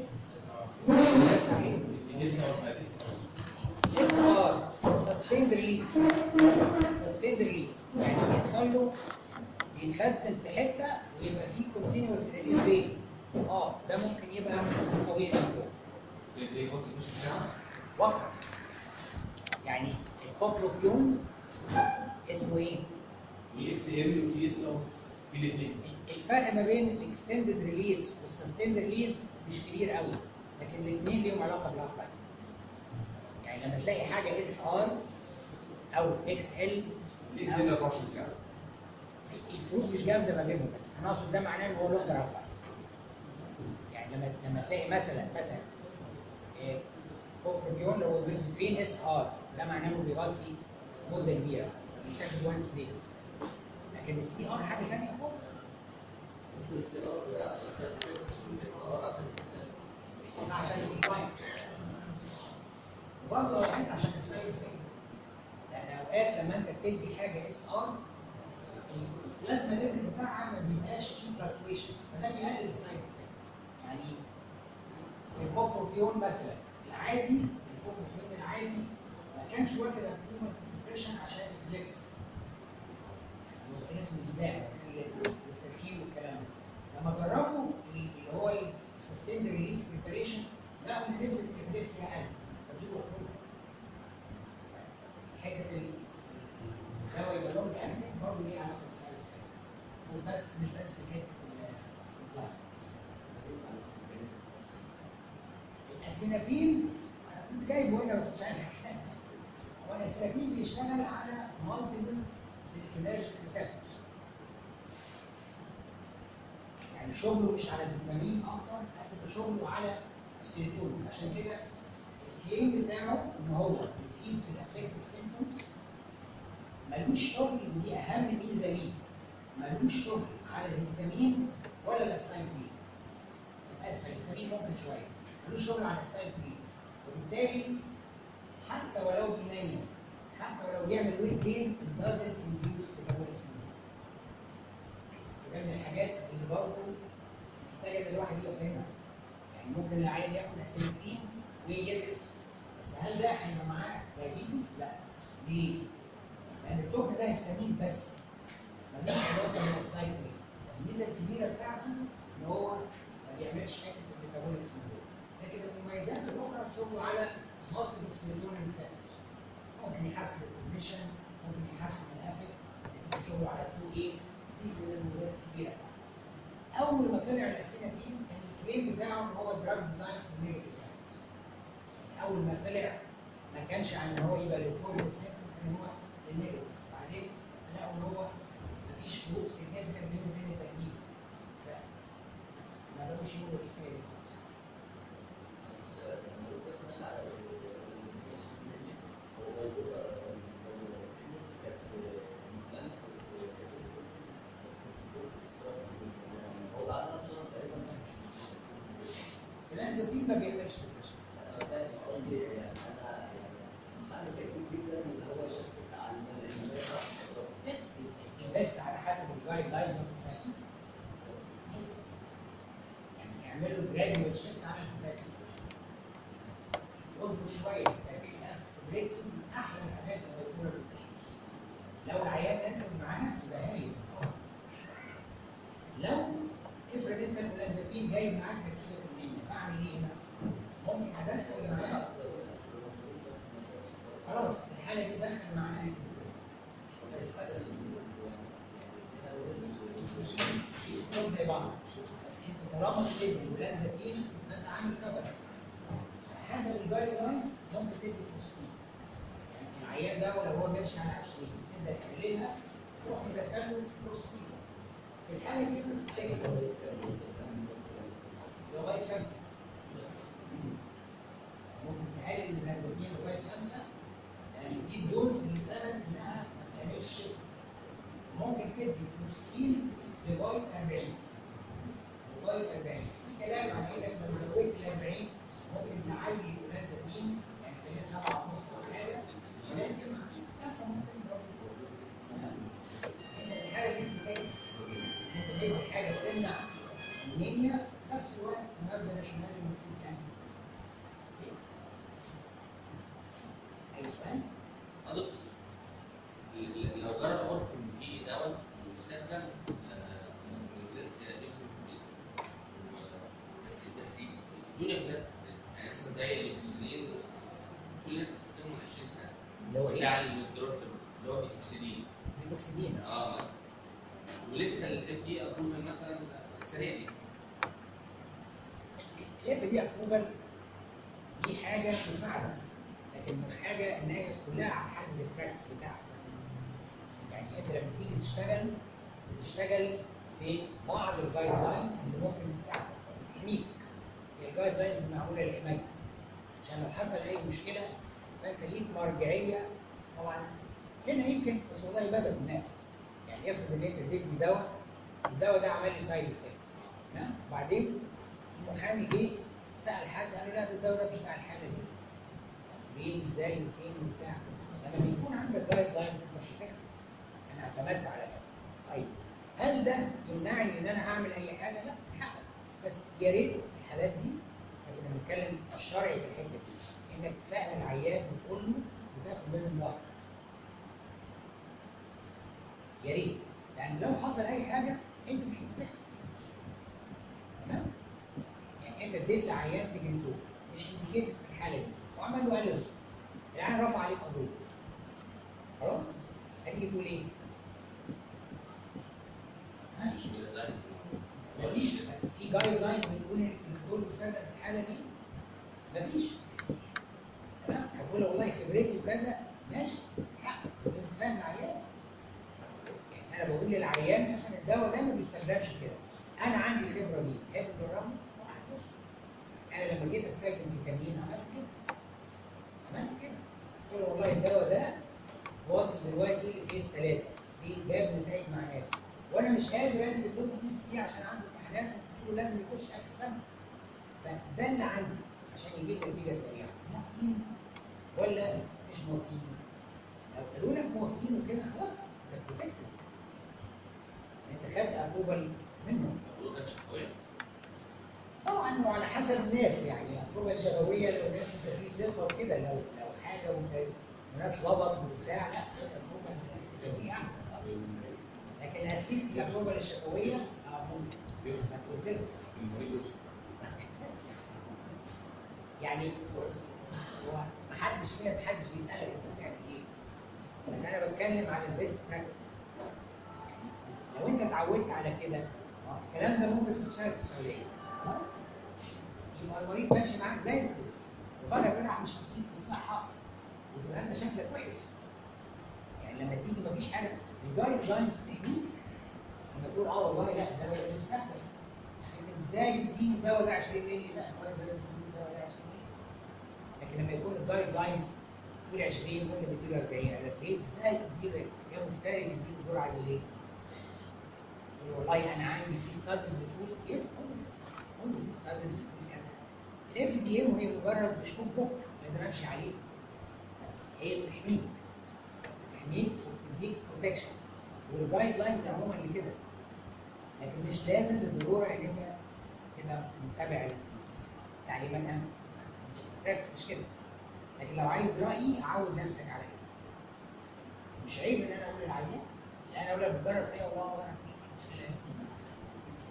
الاس ار الاس ار اس ار سستيند ريليس سستيند ريليس يعني بيحصل له يتخزن في حته ويبقى فيه كونتينوس ريليس بيني اه ده ممكن يبقى طويل من فوق ده يحط 12 ساعه وقت يعني الكوبروبيون اسمه ايه؟ في اكس ال وفي اس ار في الاثنين الفرق ما بين الاكستندد ريليز والسستيند ريليز مش كبير قوي لكن الاثنين ليهم علاقه باللايف لايف يعني لما تلاقي حاجه اس ار او اكس ال الاكس ال 24 ساعه الفروق مش جامده ما بينهم بس انا اقصد ده معناه ان هو لونجر هاف لايف يعني لما لما تلاقي مثلا مثلا كوبروبيون لو بترين اس ار ده معناه انه بيغطي مده كبيره بيتاخد وانس دي لكن السي ار حاجه ثانيه خالص عشان الكومباينس وبرضه اوقات عشان السايد افكت يعني اوقات لما انت بتدي حاجه اس ار البلازما ليفل بتاعها ما بيبقاش فيه فلكتويشنز فده بيقلل السايد افكت يعني الكوبروبيون مثلا العادي الكوبروبيون العادي ما كانش واخد ابروفال في الديبريشن عشان الفليكس كان اسمه سباق والتركيب والكلام ده لما جربوا اللي هو السستيند ريليس بريباريشن لقوا ان نسبه الافليكسيا اقل فدول حته ال- الدواء يبقى لون اكتف برضه ليه علاقه بالسايد افكت مش بس مش بس حته ال- البلاك. الاسينابين انا كنت جايبه هنا بس مش عايز اتكلم هو الاسينابين بيشتغل على مالتيبل سيركيولاريشن ريسبتورز يعني شغله مش على الدوبامين اكتر قد ما شغله على السيروتونين عشان كده الكليم بتاعه ان هو بيفيد في الافكتيف سيمبتومز ملوش شغل ودي اهم ميزه ليه ملوش شغل على الهستامين ولا الاسايكلين اسف الهستامين ممكن شويه ملوش شغل على الاسايكلين وبالتالي حتى ولو بينيم حتى ولو بيعمل ويت جين it doesn't induce metabolic syndrome وده من الحاجات اللي برضه محتاجه ان الواحد يبقى فاهمها يعني ممكن العيان ياخد اسيلوكين ويجد بس هل ده هيبقى معاه دايابيتس؟ لا ليه؟ لان الدكتور ده هيستمين بس ملوش علاقه بالسايكلين الميزه الكبيره بتاعته ان هو ما بيعملش حته الميتابوليك سندروم لكن المميزات الاخرى شغله على مالتيبل سيروتونين ريسبتورز ممكن يحسن الكوميشن ممكن يحسن الافكت ممكن شغله على 2 اي دي من المميزات الكبيره اول ما طلع الاسينابين كان الكليم بتاعه ان هو دراج ديزاين في النيجاتيف ساينس اول ما طلع ما كانش عن ان هو يبقى للبوزيتيف سيمبتوم كان هو للنيجاتيف بعدين لقوا ان هو مفيش فروق سيجنفكت بينه وبين التانيين ما بقوش يقولوا الحكايه دي خالص الانزيم ما بيعملش ديبريشن لو افرض انت الملازمين جايب معاك نتيجه في المية بعمل ايه هنا؟ ممكن ادخل معاه خلاص في الحاله دي دخل معاه بس كلهم زي بعض بس انت طالما بتدي ملازمين فانت عامل كفر حسب الجايد لاينز ممكن تدي فلوسين يعني العيان ده لو هو ماشي على 20 تبدا تقللها تروح مدخله فلوسين في الحاله دي بتلاقي لغايه خمسه ممكن تقلل الملازمين لغايه خمسه يعني دي دوز لسبب انها ما تعملش شيفت ممكن تدي فلوسين لغايه 40 لغايه 40 في كلام عن انك لو زودت ل 40 ممكن تعلي الملازمين يعني تخليها سبعه ونص ولا حاجه ولكن خمسه ممكن برضه في الحاله دي بتلاقي ممكن تدي حاجه تمنع النيميا في نفس الوقت المبدا ناشونال ممكن يعني اي سؤال؟ أضف ل- ل- لو جرى العرف إن في دواء يستخدم آه، من غير إيفيدنس بيز بس بس الدنيا كلها بتستخدمه يعني مثلا زي البنسلين كل الناس بتستخدمه من 20 سنة اللي هو بتاع ايه؟ الدروس اللي هو بيتوكسيدين ديتوكسيدين اه مثلا ولسه الاف دي ابروفل مثلا السنة دي الاف دي ابروفل دي حاجه مساعده لكن مش حاجه ان هي كلها على حد البراكتس بتاعك يعني انت لما تيجي تشتغل بتشتغل ببعض الجايد لاينز اللي ممكن تساعدك تحميك هي الجايد لاينز المعموله للحمايه عشان لو حصل اي مشكله فانت ليك مرجعيه طبعا هنا يمكن بس والله بدل الناس يعني افرض ان انت اديتني دواء الدواء ده عمل لي سايد افكت تمام وبعدين المحامي جه سال حد قال له لا ده الدواء ده مش بتاع الحاله دي ليه وازاي وفين وبتاع لما بيكون عندك جايد لاينز انت بتفتكر انا اعتمدت على ده طيب هل ده يمنعني ان انا اعمل اي حاجه؟ لا حقك بس يا ريت الحالات دي احنا كنا بنتكلم الشرعي في الحته دي انك تفهم العيان وتقول له وتاخد منه موافقه يا ريت يعني لو حصل اي حاجه انت مش متاح تمام يعني انت اديت لعيان تجريتور مش انديكيتد في الحاله دي وعمل له الرجي العيان رفع عليك قضيه خلاص هتيجي تقول ايه؟ ها؟ مش بيلاقي مفيش في جايد لاينز بتقول ان الدكتور بيستخدم في الحاله دي مفيش تمام هتقول له والله خبرتي وكذا ماشي حقك بس لازم تفهم العيان يعني انا بقول للعيان مثلا الدواء ده ما بيستخدمش كده انا عندي خبره بيه تحب تجربه؟ ما عنديش انا لما جيت استخدم فيتامين عملت كده عملت كده قلت له والله الدواء ده واصل دلوقتي لفيز ثلاثه في جاب نتائج مع ناس وانا مش قادر ادي الدكتور دي سي عشان عنده امتحانات والدكتور لازم يخش اخر سنه فده اللي عندي عشان يجيب نتيجه سريعه موافقين ولا مش موافقين؟ لو قالوا لك موافقين وكده خلاص انت بروتكتد انت خدت ابروفال منهم الأوضة كانت شفوية طبعا وعلى حسب الناس يعني الابروفال شفويه لو الناس انت في ثقه وكده لو لو حاجه وانت وناس لبط وبتاع لا الابروفال دي احسن لكن اتليست الابروفال الشفويه اه ممكن انا قلت لك المريض يوصل يعني هو ما حدش فينا ما حدش بيسالك انت بتعمل ايه بس انا بتكلم على البيست براكتس لو انت اتعودت على كده آه، الكلام ده ممكن تشتغل في السعوديه خلاص يبقى المريض ماشي معاك زي الفل وبعد كده راح مشتكيك في الصحه وتبقى انت شكلك وحش يعني لما تيجي مفيش حاجه الجايد لاينز بتحميك لما تقول اه والله لا ده لازم يستخدم لكن ازاي تديني الدواء ده 20 مللي لا الدواء ده لازم تديني الدواء ده 20 مللي لكن لما يكون الجايد لاينز تقول 20 وانت بتديله 40 قال لك ليه ازاي تديله يا مفترض تديله جرعه دي ليه؟ يقول والله انا عندي في ستاديز بتقول يس قول له في ستاديز بتقول كذا الاف دي ام هي مجرد مش بوك لازم امشي عليه بس هي بتحميك بتحميك وبتديك بروتكشن والجايد لاينز عموما لكده لكن مش لازم بالضروره ان انت تبقى متابع تعليماتها براكتس مش كده لكن لو عايز رايي عود نفسك على كده مش عيب ان انا اقول للعيان لا انا اقول لك بتجرب فيا والله ما بجرب فيك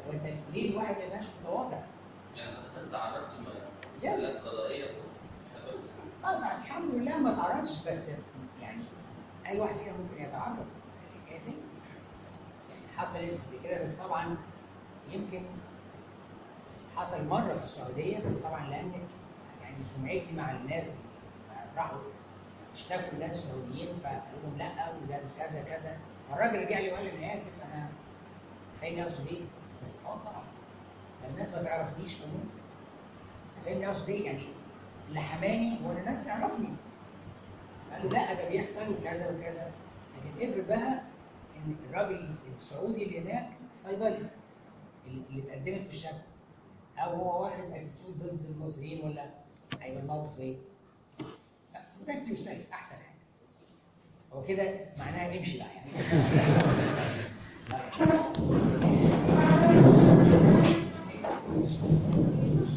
وانت ليه الواحد ما يبقاش متواضع؟ يعني انت تعرضت Yes. لمسألة قضائية بسبب طبعا الحمد لله ما تعرضش بس يعني اي واحد فينا ممكن يتعرض الحكايه دي يعني حصلت قبل كده بس طبعا يمكن حصل مره في السعوديه بس طبعا لان يعني سمعتي مع الناس اللي راحوا اشتكوا الناس السعوديين فقالوا لهم لا وده كذا كذا فالراجل رجع لي وقال لي انا اسف انا فاهمني اقصد ايه؟ بس اه طبعا ده الناس ما تعرفنيش كمان فاهمني اقصد ايه؟ يعني اللي حماني هو إن الناس تعرفني قالوا لا ده بيحصل وكذا وكذا لكن افرض بقى ان الراجل السعودي اللي هناك صيدلي اللي اللي اتقدمت في الشكوى او هو واخد اتيتيود ضد المصريين ولا هيبقى الموقف ايه؟ لا بروتكت يور سيلف احسن حاجه هو كده معناها نمشي بقى يعني